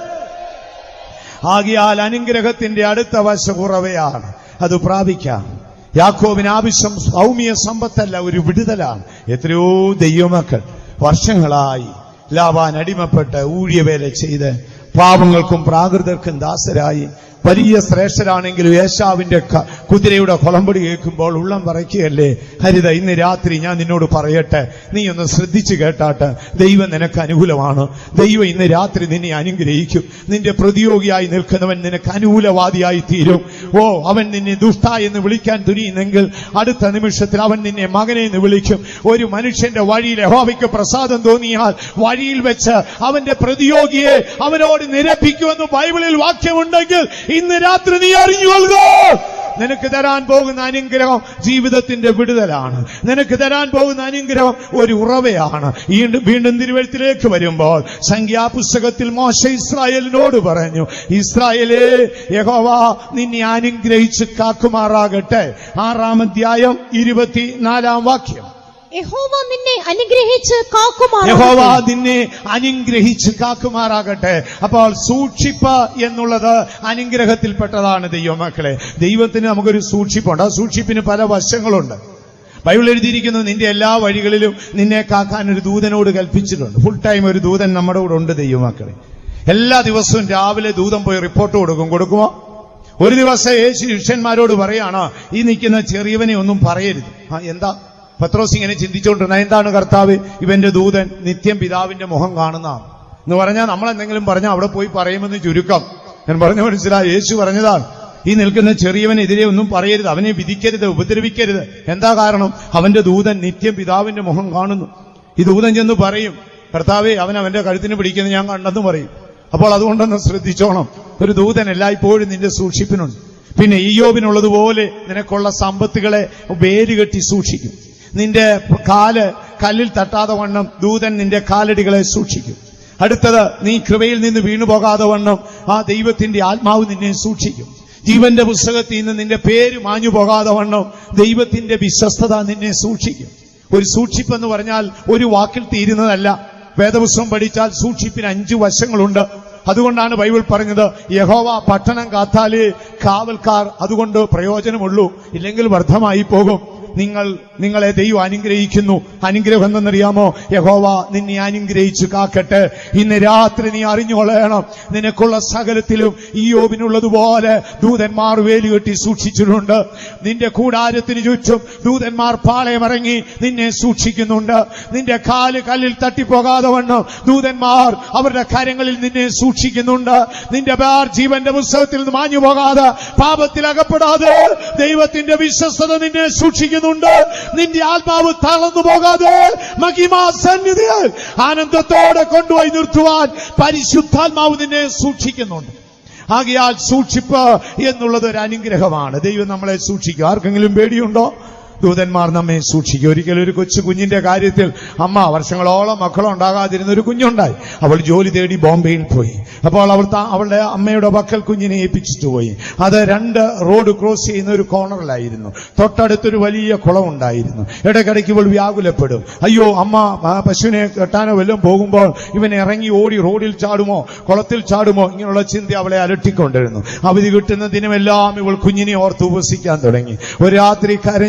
ആകിയാൽ അനുഗ്രഹത്തിന്റെ അടുത്ത വശം ഉറവയാണ് അത് പ്രാപിക്കാം യാക്കോബിന് ആവശ്യം സൗമ്യ സമ്പത്തല്ല ഒരു വിടുതലാണ് എത്രയോ ദൈവമക്കൾ വർഷങ്ങളായി ലാവാൻ അടിമപ്പെട്ട് ഊഴിയവേല ചെയ്ത് പാവങ്ങൾക്കും പ്രാകൃതർക്കും ദാസരായി വലിയ ശ്രേഷ്ഠരാണെങ്കിലും യേശാവിന്റെ ക- കുതിരയുടെ കൊളമ്പടി കേൾക്കുമ്പോൾ ഉള്ളം പറയ്ക്കുകയല്ലേ ഹരിത ഇന്ന് രാത്രി ഞാൻ നിന്നോട് പറയട്ടെ നീ ഒന്ന് ശ്രദ്ധിച്ചു കേട്ടാട്ട് ദൈവം നിനക്ക് അനുകൂലമാണ് ദൈവം ഇന്ന് രാത്രി നിന്നെ അനുഗ്രഹിക്കും നിന്റെ പ്രതിയോഗിയായി നിൽക്കുന്നവൻ നിനക്ക് അനുകൂലവാദിയായി തീരും ഓ അവൻ നിന്നെ ദുഷ്ട എന്ന് വിളിക്കാൻ തുനിയുന്നെങ്കിൽ അടുത്ത നിമിഷത്തിൽ അവൻ നിന്നെ മകനെ എന്ന് വിളിക്കും ഒരു മനുഷ്യന്റെ വഴിയിൽ യഹോവയ്ക്ക് പ്രസാദം തോന്നിയാൽ വഴിയിൽ വെച്ച് അവന്റെ പ്രതിയോഗിയെ അവനോട് നിരപ്പിക്കുമെന്ന് ബൈബിളിൽ വാക്യമുണ്ടെങ്കിൽ ഇന്ന് രാത്രി നീ അറിഞ്ഞുകൊള്ളുക നിനക്ക് തരാൻ പോകുന്ന അനുഗ്രഹം ജീവിതത്തിന്റെ വിടുതലാണ് നിനക്ക് തരാൻ പോകുന്ന അനുഗ്രഹം ഒരു ഉറവയാണ് വീണ്ടും വീണ്ടും തിരുവഴുത്തിലേക്ക് വരുമ്പോൾ സംഖ്യാപുസ്തകത്തിൽ മോശ ഇസ്രായേലിനോട് പറഞ്ഞു ഇസ്രായേലേ യഹോവ നിന്നെ അനുഗ്രഹിച്ച് കാക്കുമാറാകട്ടെ ആറാം അധ്യായം ഇരുപത്തിനാലാം വാക്യം യഹോവ നിന്നെ അനുഗ്രഹിച്ച് യഹോവ കാക്കുമാറാകട്ടെ നിന്നെ അനുഗ്രഹിച്ച് കാക്കുമാറാകട്ടെ അപ്പോൾ സൂക്ഷിപ്പ് എന്നുള്ളത് അനുഗ്രഹത്തിൽപ്പെട്ടതാണ് ദൈവമക്കളെ ദൈവത്തിന് നമുക്കൊരു സൂക്ഷിപ്പുണ്ട് ആ സൂക്ഷിപ്പിന് പല വശങ്ങളുണ്ട് ബൈബിൾ എഴുതിയിരിക്കുന്നു നിന്റെ എല്ലാ വഴികളിലും നിന്നെ കാക്കാൻ ഒരു ദൂതനോട് കൽപ്പിച്ചിട്ടുണ്ട് ഫുൾ ടൈം ഒരു ദൂതൻ നമ്മുടെ കൂടെ ഉണ്ട് ദൈവമക്കളെ എല്ലാ ദിവസവും രാവിലെ ദൂതൻ പോയി റിപ്പോർട്ട് കൊടുക്കും കൊടുക്കുമോ ഒരു ദിവസം യേശു ശിഷ്യന്മാരോട് പറയാണ് ഈ നിൽക്കുന്ന ചെറിയവനെ ഒന്നും പറയരുത് ആ എന്താ പത്രോസ് ഇങ്ങനെ ചിന്തിച്ചുകൊണ്ടിരുന്ന എന്താണ് കർത്താവ് ഇവന്റെ ദൂതൻ നിത്യം പിതാവിന്റെ മുഖം കാണുന്നതാണ് എന്ന് പറഞ്ഞാൽ നമ്മൾ എന്തെങ്കിലും പറഞ്ഞാൽ അവിടെ പോയി പറയുമെന്ന് ചുരുക്കം ഞാൻ പറഞ്ഞു മനസ്സിലായി യേശു പറഞ്ഞതാണ് ഈ നിൽക്കുന്ന ചെറിയവനെതിരെ ഒന്നും പറയരുത് അവനെ വിധിക്കരുത് ഉപദ്രവിക്കരുത് എന്താ കാരണം അവന്റെ ദൂതൻ നിത്യം പിതാവിന്റെ മുഖം കാണുന്നു ഈ ദൂതൻ ചെന്ന് പറയും കർത്താവെ അവൻ അവന്റെ കഴുത്തിന് പിടിക്കുന്നത് ഞാൻ കണ്ടെന്ന് പറയും അപ്പോൾ അതുകൊണ്ടൊന്ന് ശ്രദ്ധിച്ചോണം ഒരു ദൂതൻ എല്ലായ്പ്പോഴും നിന്റെ സൂക്ഷിപ്പിനുണ്ട് പിന്നെ ഈയോബിനുള്ളതുപോലെ നിനക്കുള്ള സമ്പത്തുകളെ വേരുകെട്ടി സൂക്ഷിക്കും നിന്റെ കാല് കല്ലിൽ തട്ടാതെ വണ്ണം ദൂതൻ നിന്റെ കാലടികളെ സൂക്ഷിക്കും അടുത്തത് നീ കൃപയിൽ നിന്ന് വീണു പോകാതെ വണ്ണം ആ ദൈവത്തിന്റെ ആത്മാവ് നിന്നെ സൂക്ഷിക്കും ജീവന്റെ പുസ്തകത്തിൽ നിന്ന് നിന്റെ പേര് മാഞ്ഞു പോകാതെ വണ്ണം ദൈവത്തിന്റെ വിശ്വസ്തത നിന്നെ സൂക്ഷിക്കും ഒരു സൂക്ഷിപ്പെന്ന് പറഞ്ഞാൽ ഒരു വാക്കിൽ തീരുന്നതല്ല വേദപുസ്തകം പഠിച്ചാൽ സൂക്ഷിപ്പിന് അഞ്ചു വശങ്ങളുണ്ട് അതുകൊണ്ടാണ് ബൈബിൾ പറഞ്ഞത് യഹോവ പട്ടണം കാത്താലേ കാവൽക്കാർ അതുകൊണ്ട് പ്രയോജനമുള്ളൂ ഇല്ലെങ്കിൽ വ്യർത്ഥമായി പോകും നിങ്ങൾ നിങ്ങളെ ദൈവം അനുഗ്രഹിക്കുന്നു അനുഗ്രഹം എന്തെന്നറിയാമോ യഹോവ നിന്നെ അനുഗ്രഹിച്ചു കാക്കട്ടെ ഇന്ന് രാത്രി നീ അറിഞ്ഞുകൊള്ളണം നിനക്കുള്ള സകലത്തിലും ഈ യോബിനുള്ളതുപോലെ ദൂതന്മാർ വേലുകെട്ടി സൂക്ഷിച്ചിട്ടുണ്ട് നിന്റെ കൂടാരത്തിന് ചുറ്റും ദൂതന്മാർ പാളയമിറങ്ങി നിന്നെ സൂക്ഷിക്കുന്നുണ്ട് നിന്റെ കാല് കല്ലിൽ തട്ടിപ്പോകാതെ വണ്ണം ദൂതന്മാർ അവരുടെ കരങ്ങളിൽ നിന്നെ സൂക്ഷിക്കുന്നുണ്ട് നിന്റെ പേർ ജീവന്റെ പുസ്തകത്തിൽ നിന്ന് മാഞ്ഞു പോകാതെ പാപത്തിൽ അകപ്പെടാതെ ദൈവത്തിന്റെ വിശ്വസ്തത നിന്നെ സൂക്ഷിക്കുന്നുണ്ട് നിന്റെ ആത്മാവ് തളർന്നു പോകാതെ മഹിമാ സന്നിധിയിൽ ആനന്ദത്തോടെ കൊണ്ടുപോയി നിർത്തുവാൻ പരിശുദ്ധാത്മാവ് നിന്നെ സൂക്ഷിക്കുന്നുണ്ട് ആകയാൽ സൂക്ഷിപ്പ് എന്നുള്ളത് ഒരു അനുഗ്രഹമാണ് ദൈവം നമ്മളെ സൂക്ഷിക്കും ആർക്കെങ്കിലും പേടിയുണ്ടോ ദൂതന്മാർ നമ്മെ സൂക്ഷിക്കും ഒരിക്കലും ഒരു കൊച്ചു കുഞ്ഞിന്റെ കാര്യത്തിൽ അമ്മ വർഷങ്ങളോളം മക്കളുണ്ടാകാതിരുന്ന ഒരു കുഞ്ഞുണ്ടായി അവൾ ജോലി തേടി ബോംബെയിൽ പോയി അപ്പോൾ അവൾ താ- അവളുടെ അമ്മയുടെ പക്കൽ കുഞ്ഞിനെ ഏൽപ്പിച്ചിട്ട് പോയി അത് രണ്ട് റോഡ് ക്രോസ് ചെയ്യുന്ന ഒരു കോർണറിലായിരുന്നു തൊട്ടടുത്തൊരു വലിയ കുളം ഉണ്ടായിരുന്നു ഇടയ്ക്കിടയ്ക്ക് ഇവൾ വ്യാകുലപ്പെടും അയ്യോ അമ്മ ആ പശുവിനെ കെട്ടാനോ വല്ലതും പോകുമ്പോൾ ഇവൻ ഇറങ്ങി ഓടി റോഡിൽ ചാടുമോ കുളത്തിൽ ചാടുമോ ഇങ്ങനെയുള്ള ചിന്ത അവളെ അലട്ടിക്കൊണ്ടിരുന്നു അവധി കിട്ടുന്ന ദിനമെല്ലാം ഇവൾ കുഞ്ഞിനെ ഓർത്ത് ഉപസിക്കാൻ തുടങ്ങി ഒരു രാത്രി കരഞ്ഞ്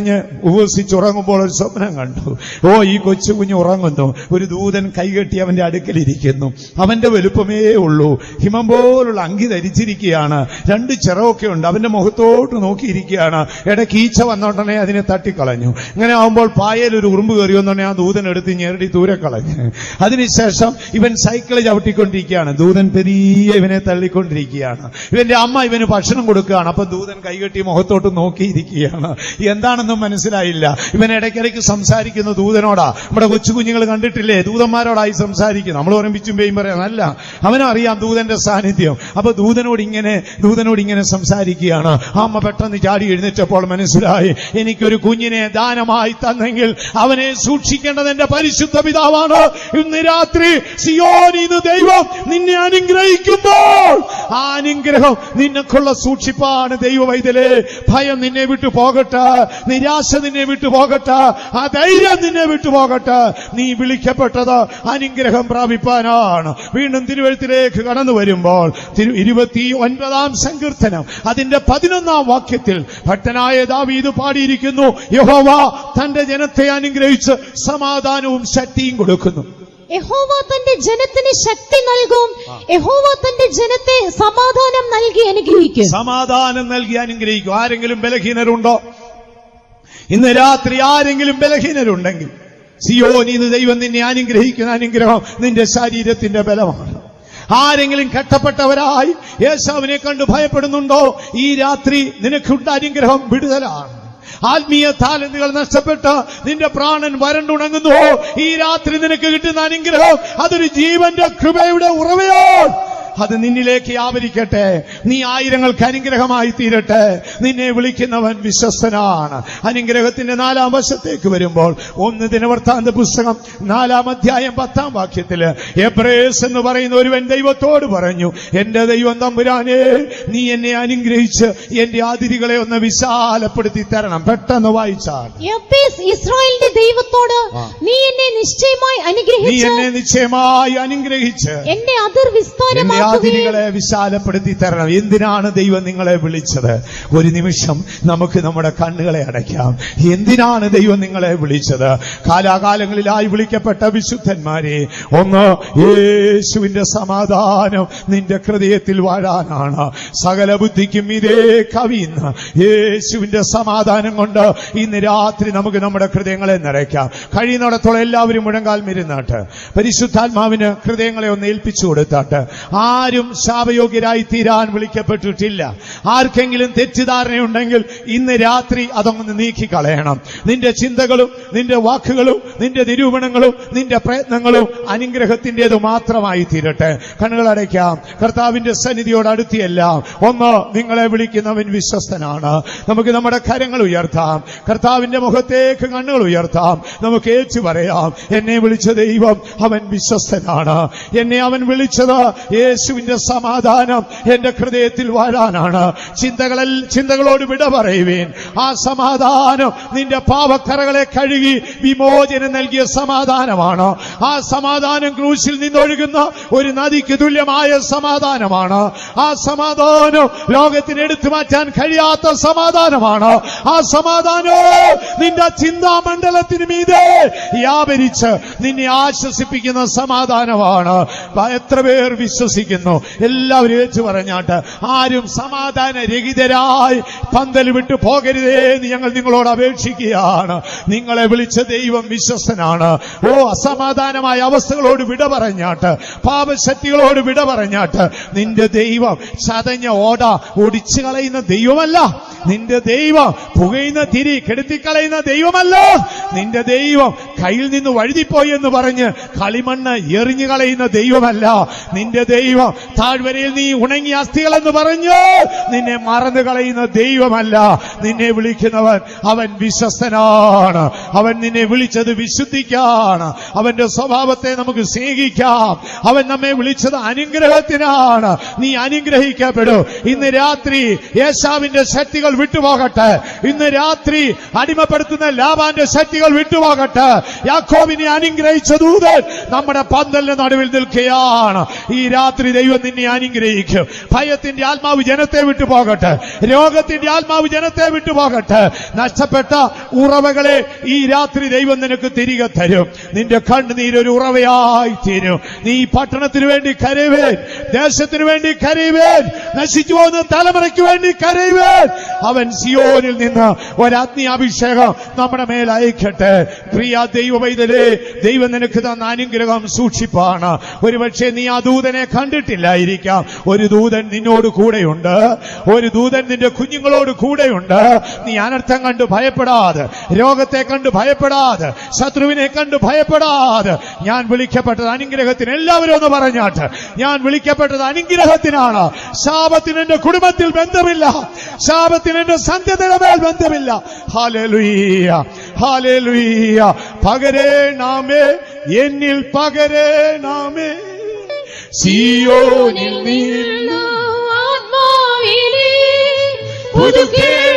ഉപസിച്ചുറങ്ങുമ്പോൾ ഒരു സ്വപ്നം കണ്ടു ഓ ഈ കൊച്ചു കുഞ്ഞ് ഉറങ്ങുന്നു ഒരു ദൂതൻ കൈകെട്ടി അവന്റെ അടുക്കലിരിക്കുന്നു അവന്റെ വലുപ്പമേ ഉള്ളൂ ഹിമം പോലുള്ള അങ്കി ധരിച്ചിരിക്കുകയാണ് രണ്ട് ചിറവൊക്കെ ഉണ്ട് അവന്റെ മുഖത്തോട്ട് നോക്കിയിരിക്കുകയാണ് ഇടയ്ക്ക് ഈച്ച വന്നോണ്ടനെ അതിനെ തട്ടിക്കളഞ്ഞു ഇങ്ങനെ ആവുമ്പോൾ പായൽ ഒരു ഉറുമ്പ് കയറി വന്നോണ്ടനെ ആ ദൂതൻ എടുത്ത് ഞെരടി ദൂരെ കളഞ്ഞു അതിനുശേഷം ഇവൻ സൈക്കിൾ ചവിട്ടിക്കൊണ്ടിരിക്കുകയാണ് ദൂതൻ പെരിയ ഇവനെ തള്ളിക്കൊണ്ടിരിക്കുകയാണ് ഇവന്റെ അമ്മ ഇവന് ഭക്ഷണം കൊടുക്കുകയാണ് അപ്പൊ ദൂതൻ കൈകെട്ടി മുഖത്തോട്ട് നോക്കിയിരിക്കുകയാണ് എന്താണെന്നും മനസ്സിലായില്ല ഇവൻ ഇടയ്ക്കിടയ്ക്ക് സംസാരിക്കുന്ന ദൂതനോടാ നമ്മുടെ കൊച്ചു കുഞ്ഞുങ്ങൾ കണ്ടിട്ടില്ലേ ദൂതന്മാരോടായി സംസാരിക്കും നമ്മൾ ഓർമ്മിച്ചും പേയും പറയാം അല്ല അവനറിയാം ദൂതന്റെ സാന്നിധ്യം അപ്പൊ ദൂതനോട് ഇങ്ങനെ ദൂതനോട് ഇങ്ങനെ സംസാരിക്കുകയാണ് ആ അമ്മ പെട്ടെന്ന് ചാടി എഴുന്നേറ്റപ്പോൾ മനസ്സിലായി എനിക്കൊരു കുഞ്ഞിനെ ദാനമായി തന്നെങ്കിൽ അവനെ സൂക്ഷിക്കേണ്ടത് എന്റെ പരിശുദ്ധ പിതാവാണ് ഇന്ന് രാത്രി സിയോനിന്ന് ദൈവം നിന്നെ അനുഗ്രഹിക്കുമ്പോൾ ആ അനുഗ്രഹം നിനക്കുള്ള സൂക്ഷിപ്പാണ് ദൈവവൈതലേ ഭയം നിന്നെ വിട്ടു പോകട്ടെ നിരാശ നിന്നെ വിട്ടു പോകട്ടെ ആ ധൈര്യം നിന്നെ വിട്ടു പോകട്ടെ നീ വിളിക്കപ്പെട്ടത് അനുഗ്രഹം പ്രാപിപ്പാനാണ് വീണ്ടും തിരുവഴുത്തിലേക്ക് കടന്നു വരുമ്പോൾ തിരു ഇരുപത്തി ഒൻപതാം സങ്കീർത്തനം അതിന്റെ പതിനൊന്നാം വാക്യത്തിൽ ഭക്തനായ ദാവീദ് പാടിയിരിക്കുന്നു യഹോവ തന്റെ ജനത്തെ അനുഗ്രഹിച്ച് സമാധാനവും ശക്തിയും കൊടുക്കുന്നു യഹോവ തന്റെ ജനത്തിന് ശക്തി നൽകും യഹോവ തന്റെ ജനത്തെ സമാധാനം നൽകി അനുഗ്രഹിക്കും സമാധാനം നൽകി അനുഗ്രഹിക്കും ആരെങ്കിലും ബലഹീനരുണ്ടോ ഇന്ന് രാത്രി ആരെങ്കിലും ബലഹീനരുണ്ടെങ്കിൽ സിയോനിന്ന് ദൈവം നിന്നെ അനുഗ്രഹിക്കുന്ന അനുഗ്രഹം നിന്റെ ശരീരത്തിന്റെ ബലമാണ് ആരെങ്കിലും കെട്ടപ്പെട്ടവരായി യേശാവിനെ കണ്ട് ഭയപ്പെടുന്നുണ്ടോ ഈ രാത്രി നിനക്കുണ്ട അനുഗ്രഹം വിടുതലാണ് ആത്മീയ താലന്തുകൾ നഷ്ടപ്പെട്ട് നിന്റെ പ്രാണൻ വരണ്ടുണങ്ങുന്നു ഈ രാത്രി നിനക്ക് കിട്ടുന്ന അനുഗ്രഹം അതൊരു ജീവന്റെ കൃപയുടെ ഉറവയാണ് അത് നിന്നിലേക്ക് ആവരിക്കട്ടെ നീ ആയിരങ്ങൾക്ക് അനുഗ്രഹമായി തീരട്ടെ നിന്നെ വിളിക്കുന്നവൻ വിശ്വസ്തനാണ് അനുഗ്രഹത്തിന്റെ നാലാം വശത്തേക്ക് വരുമ്പോൾ ഒന്ന് ദിനവൃത്താന്ത പുസ്തകം നാലാം അധ്യായം പത്താം വാക്യത്തില് എബ്രേസ് എന്ന് പറയുന്ന ഒരുവൻ ദൈവത്തോട് പറഞ്ഞു എന്റെ ദൈവം തമ്പുരാനെ നീ എന്നെ അനുഗ്രഹിച്ച് എന്റെ അതിരികളെ ഒന്ന് വിശാലപ്പെടുത്തി തരണം പെട്ടെന്ന് വായിച്ചാൽ യബ്ബേസ് ഇസ്രായേലിന്റെ ദൈവത്തോട് ആ. നീ എന്നെ നിശ്ചയമായി നീ അനുഗ്രഹിച്ച് എന്നെ നിശ്ചയമായി അനുഗ്രഹിച്ച് എന്റെ അതിർ എന്റെ വിസ്താരമാക്കുകയും അതിരുകളെ വിശാലപ്പെടുത്തി തരണം എന്തിനാണ് ദൈവം നിങ്ങളെ വിളിച്ചത് ഒരു നിമിഷം നമുക്ക് നമ്മുടെ കണ്ണുകളെ അടയ്ക്കാം എന്തിനാണ് ദൈവം നിങ്ങളെ വിളിച്ചത് കാലാകാലങ്ങളിലായി വിളിക്കപ്പെട്ട വിശുദ്ധന്മാരെ ഒന്ന് യേശുവിന്റെ സമാധാനം നിന്റെ ഹൃദയത്തിൽ വാഴാനാണ് സകല ബുദ്ധിക്കും ഇതേ കവിയുന്ന യേശുവിന്റെ സമാധാനം കൊണ്ട് ഇന്ന് രാത്രി നമുക്ക് നമ്മുടെ ഹൃദയങ്ങളെ നിറയ്ക്കാം കഴിയുന്നിടത്തോളം എല്ലാവരും മുഴങ്കാൽ മിരുന്നാട്ട് പരിശുദ്ധാത്മാവിന് ഹൃദയങ്ങളെ ഒന്ന് ഏൽപ്പിച്ചു കൊടുത്താട്ട് ആരും ശാപയോഗ്യരായി തീരാൻ വിളിക്കപ്പെട്ടിട്ടില്ല ആർക്കെങ്കിലും തെറ്റിദ്ധാരണയുണ്ടെങ്കിൽ ഇന്ന് രാത്രി അതൊന്ന് നീക്കിക്കളയണം നിന്റെ ചിന്തകളും നിന്റെ വാക്കുകളും നിന്റെ നിരൂപണങ്ങളും നിന്റെ പ്രയത്നങ്ങളും അനുഗ്രഹത്തിൻ്റെത് മാത്രമായി തീരട്ടെ കണ്ണുകൾ അടയ്ക്കാം കർത്താവിന്റെ സന്നിധിയോട് അടുത്തിയെല്ലാം ഒന്ന് നിങ്ങളെ വിളിക്കുന്നവൻ വിശ്വസ്തനാണ് നമുക്ക് നമ്മുടെ കരങ്ങൾ ഉയർത്താം കർത്താവിന്റെ മുഖത്തേക്ക് കണ്ണുകൾ ഉയർത്താം നമുക്ക് ഏച്ചു പറയാം എന്നെ വിളിച്ച ദൈവം അവൻ വിശ്വസ്തനാണ് എന്നെ അവൻ വിളിച്ചത് യേശുവിന്റെ സമാധാനം എന്റെ ഹൃദയത്തിൽ വാഴാനാണ് ചിന്തകളിൽ ചിന്തകളോട് വിട പറയുവീൻ ആ സമാധാനം നിന്റെ പാവക്കറകളെ കഴുകി വിമോചനം നൽകിയ സമാധാനമാണ് ആ സമാധാനം ക്രൂശിൽ നിന്നൊഴുകുന്ന ഒരു നദിക്ക് തുല്യമായ സമാധാനമാണ് ആ സമാധാനം ലോകത്തിന് എടുത്തു മാറ്റാൻ കഴിയാത്ത സമാധാനമാണ് ആ സമാധാനം നിന്റെ ചിന്താമണ്ഡലത്തിന് മീതെ വ്യാപരിച്ച് നിന്നെ ആശ്വസിപ്പിക്കുന്ന സമാധാനമാണ് എത്ര പേർ വിശ്വസിക്കുന്നു എല്ലാവരും ഏച്ചു പറഞ്ഞാട്ട് ആരും സമാധാന രഹിതരായി പന്തൽ വിട്ടു പോകരുതേ എന്ന് ഞങ്ങൾ നിങ്ങളോട് അപേക്ഷിക്കുകയാണ് നിങ്ങളെ വിളിച്ച ദൈവം വിശ്വസ്തനാണ് ഓ അസമാധാനമായ അവസ്ഥകളോട് വിട പറഞ്ഞാട്ട് പാപശക്തികളോട് വിട പറഞ്ഞാട്ട് നിന്റെ ദൈവം ചതഞ്ഞ ഓട ഒടിച്ചു കളയുന്ന ദൈവമല്ല നിന്റെ ദൈവം പുകയുന്ന തിരി കെടുത്തിക്കളയുന്ന ദൈവമല്ല നിന്റെ ദൈവം കയ്യിൽ നിന്ന് വഴുതിപ്പോയി എന്ന് പറഞ്ഞ് കളിമണ്ണ് എറിഞ്ഞു കളയുന്ന ദൈവമല്ല നിന്റെ ദൈവം താഴ്വരയിൽ നീ ഉണങ്ങിയ അസ്ഥികളെന്ന് പറഞ്ഞ് നിന്നെ മറന്നു കളയുന്ന ദൈവമല്ല നിന്നെ വിളിക്കുന്നവൻ അവൻ വിശ്വസ്തനാണ് അവൻ നിന്നെ വിളിച്ചത് വിശുദ്ധിക്കാണ് അവന്റെ സ്വഭാവത്തെ നമുക്ക് സ്നേഹിക്കാം അവൻ നമ്മെ വിളിച്ചത് അനുഗ്രഹത്തിനാണ് നീ അനുഗ്രഹിക്കപ്പെടൂ ഇന്ന് രാത്രി യേശാവിന്റെ ശക്തികൾ വിട്ടുപോകട്ടെ ഇന്ന് രാത്രി അടിമപ്പെടുത്തുന്ന ലാബാന്റെ ശക്തികൾ വിട്ടുപോകട്ടെ യാക്കോബിനെ അനുഗ്രഹിച്ച ദൂതൻ നമ്മുടെ പന്തലിന്റെ നടുവിൽ നിൽക്കുകയാണ് പറയുകയാണ് ഈ രാത്രി ദൈവം നിന്നെ അനുഗ്രഹിക്കും ഭയത്തിന്റെ ആത്മാവ് ജനത്തെ വിട്ടു പോകട്ടെ രോഗത്തിന്റെ ആത്മാവ് ജനത്തെ വിട്ടു പോകട്ടെ നഷ്ടപ്പെട്ട ഉറവകളെ ഈ രാത്രി ദൈവം നിനക്ക് തിരികെ തരും നിന്റെ കണ്ണുനീരൊരു ഉറവയായി തീരും നീ ഈ പട്ടണത്തിന് വേണ്ടി കരയുവേൻ ദേശത്തിന് വേണ്ടി കരയുവേൻ നശിച്ചു പോകുന്ന തലമുറയ്ക്ക് വേണ്ടി കരയുവേൻ അവൻ സിയോനിൽ നിന്ന് ഒരാത്മീയ അഭിഷേകം നമ്മുടെ മേൽ അയക്കട്ടെ പ്രിയ ദൈവ വൈതലേ ദൈവം നിനക്ക് തന്ന അനുഗ്രഹം സൂക്ഷിപ്പാണ് ഒരുപക്ഷെ നീ ആ ദൂതനെ കണ്ടിട്ടില്ലായിരിക്കാം ഒരു ദൂതൻ നിന്നോട് കൂടെയുണ്ട് ഒരു ദൂതൻ നിന്റെ കുഞ്ഞുങ്ങളോട് കൂടെയുണ്ട് നീ അനർത്ഥം കണ്ട് ഭയപ്പെടാതെ രോഗത്തെ കണ്ട് ഭയപ്പെടാതെ ശത്രുവിനെ കണ്ട് ഭയപ്പെടാതെ ഞാൻ വിളിക്കപ്പെട്ടത് അനുഗ്രഹത്തിന് എല്ലാവരും ഒന്ന് പറഞ്ഞാട്ട് ഞാൻ വിളിക്കപ്പെട്ടത് അനുഗ്രഹത്തിനാണ് ശാപത്തിന് എന്റെ കുടുംബത്തിൽ ബന്ധമില്ല ശാപത്തിന് എന്റെ സന്ധ്യതയുടെ മേൽ ബന്ധമില്ല ഹാലേലുയ്യ ഹാലേലുയ്യ പകരേണമേ എന്നിൽ പകരേണമേ സിയോനിൽ നീ ആത്മാവിനെ പുതുക്കേ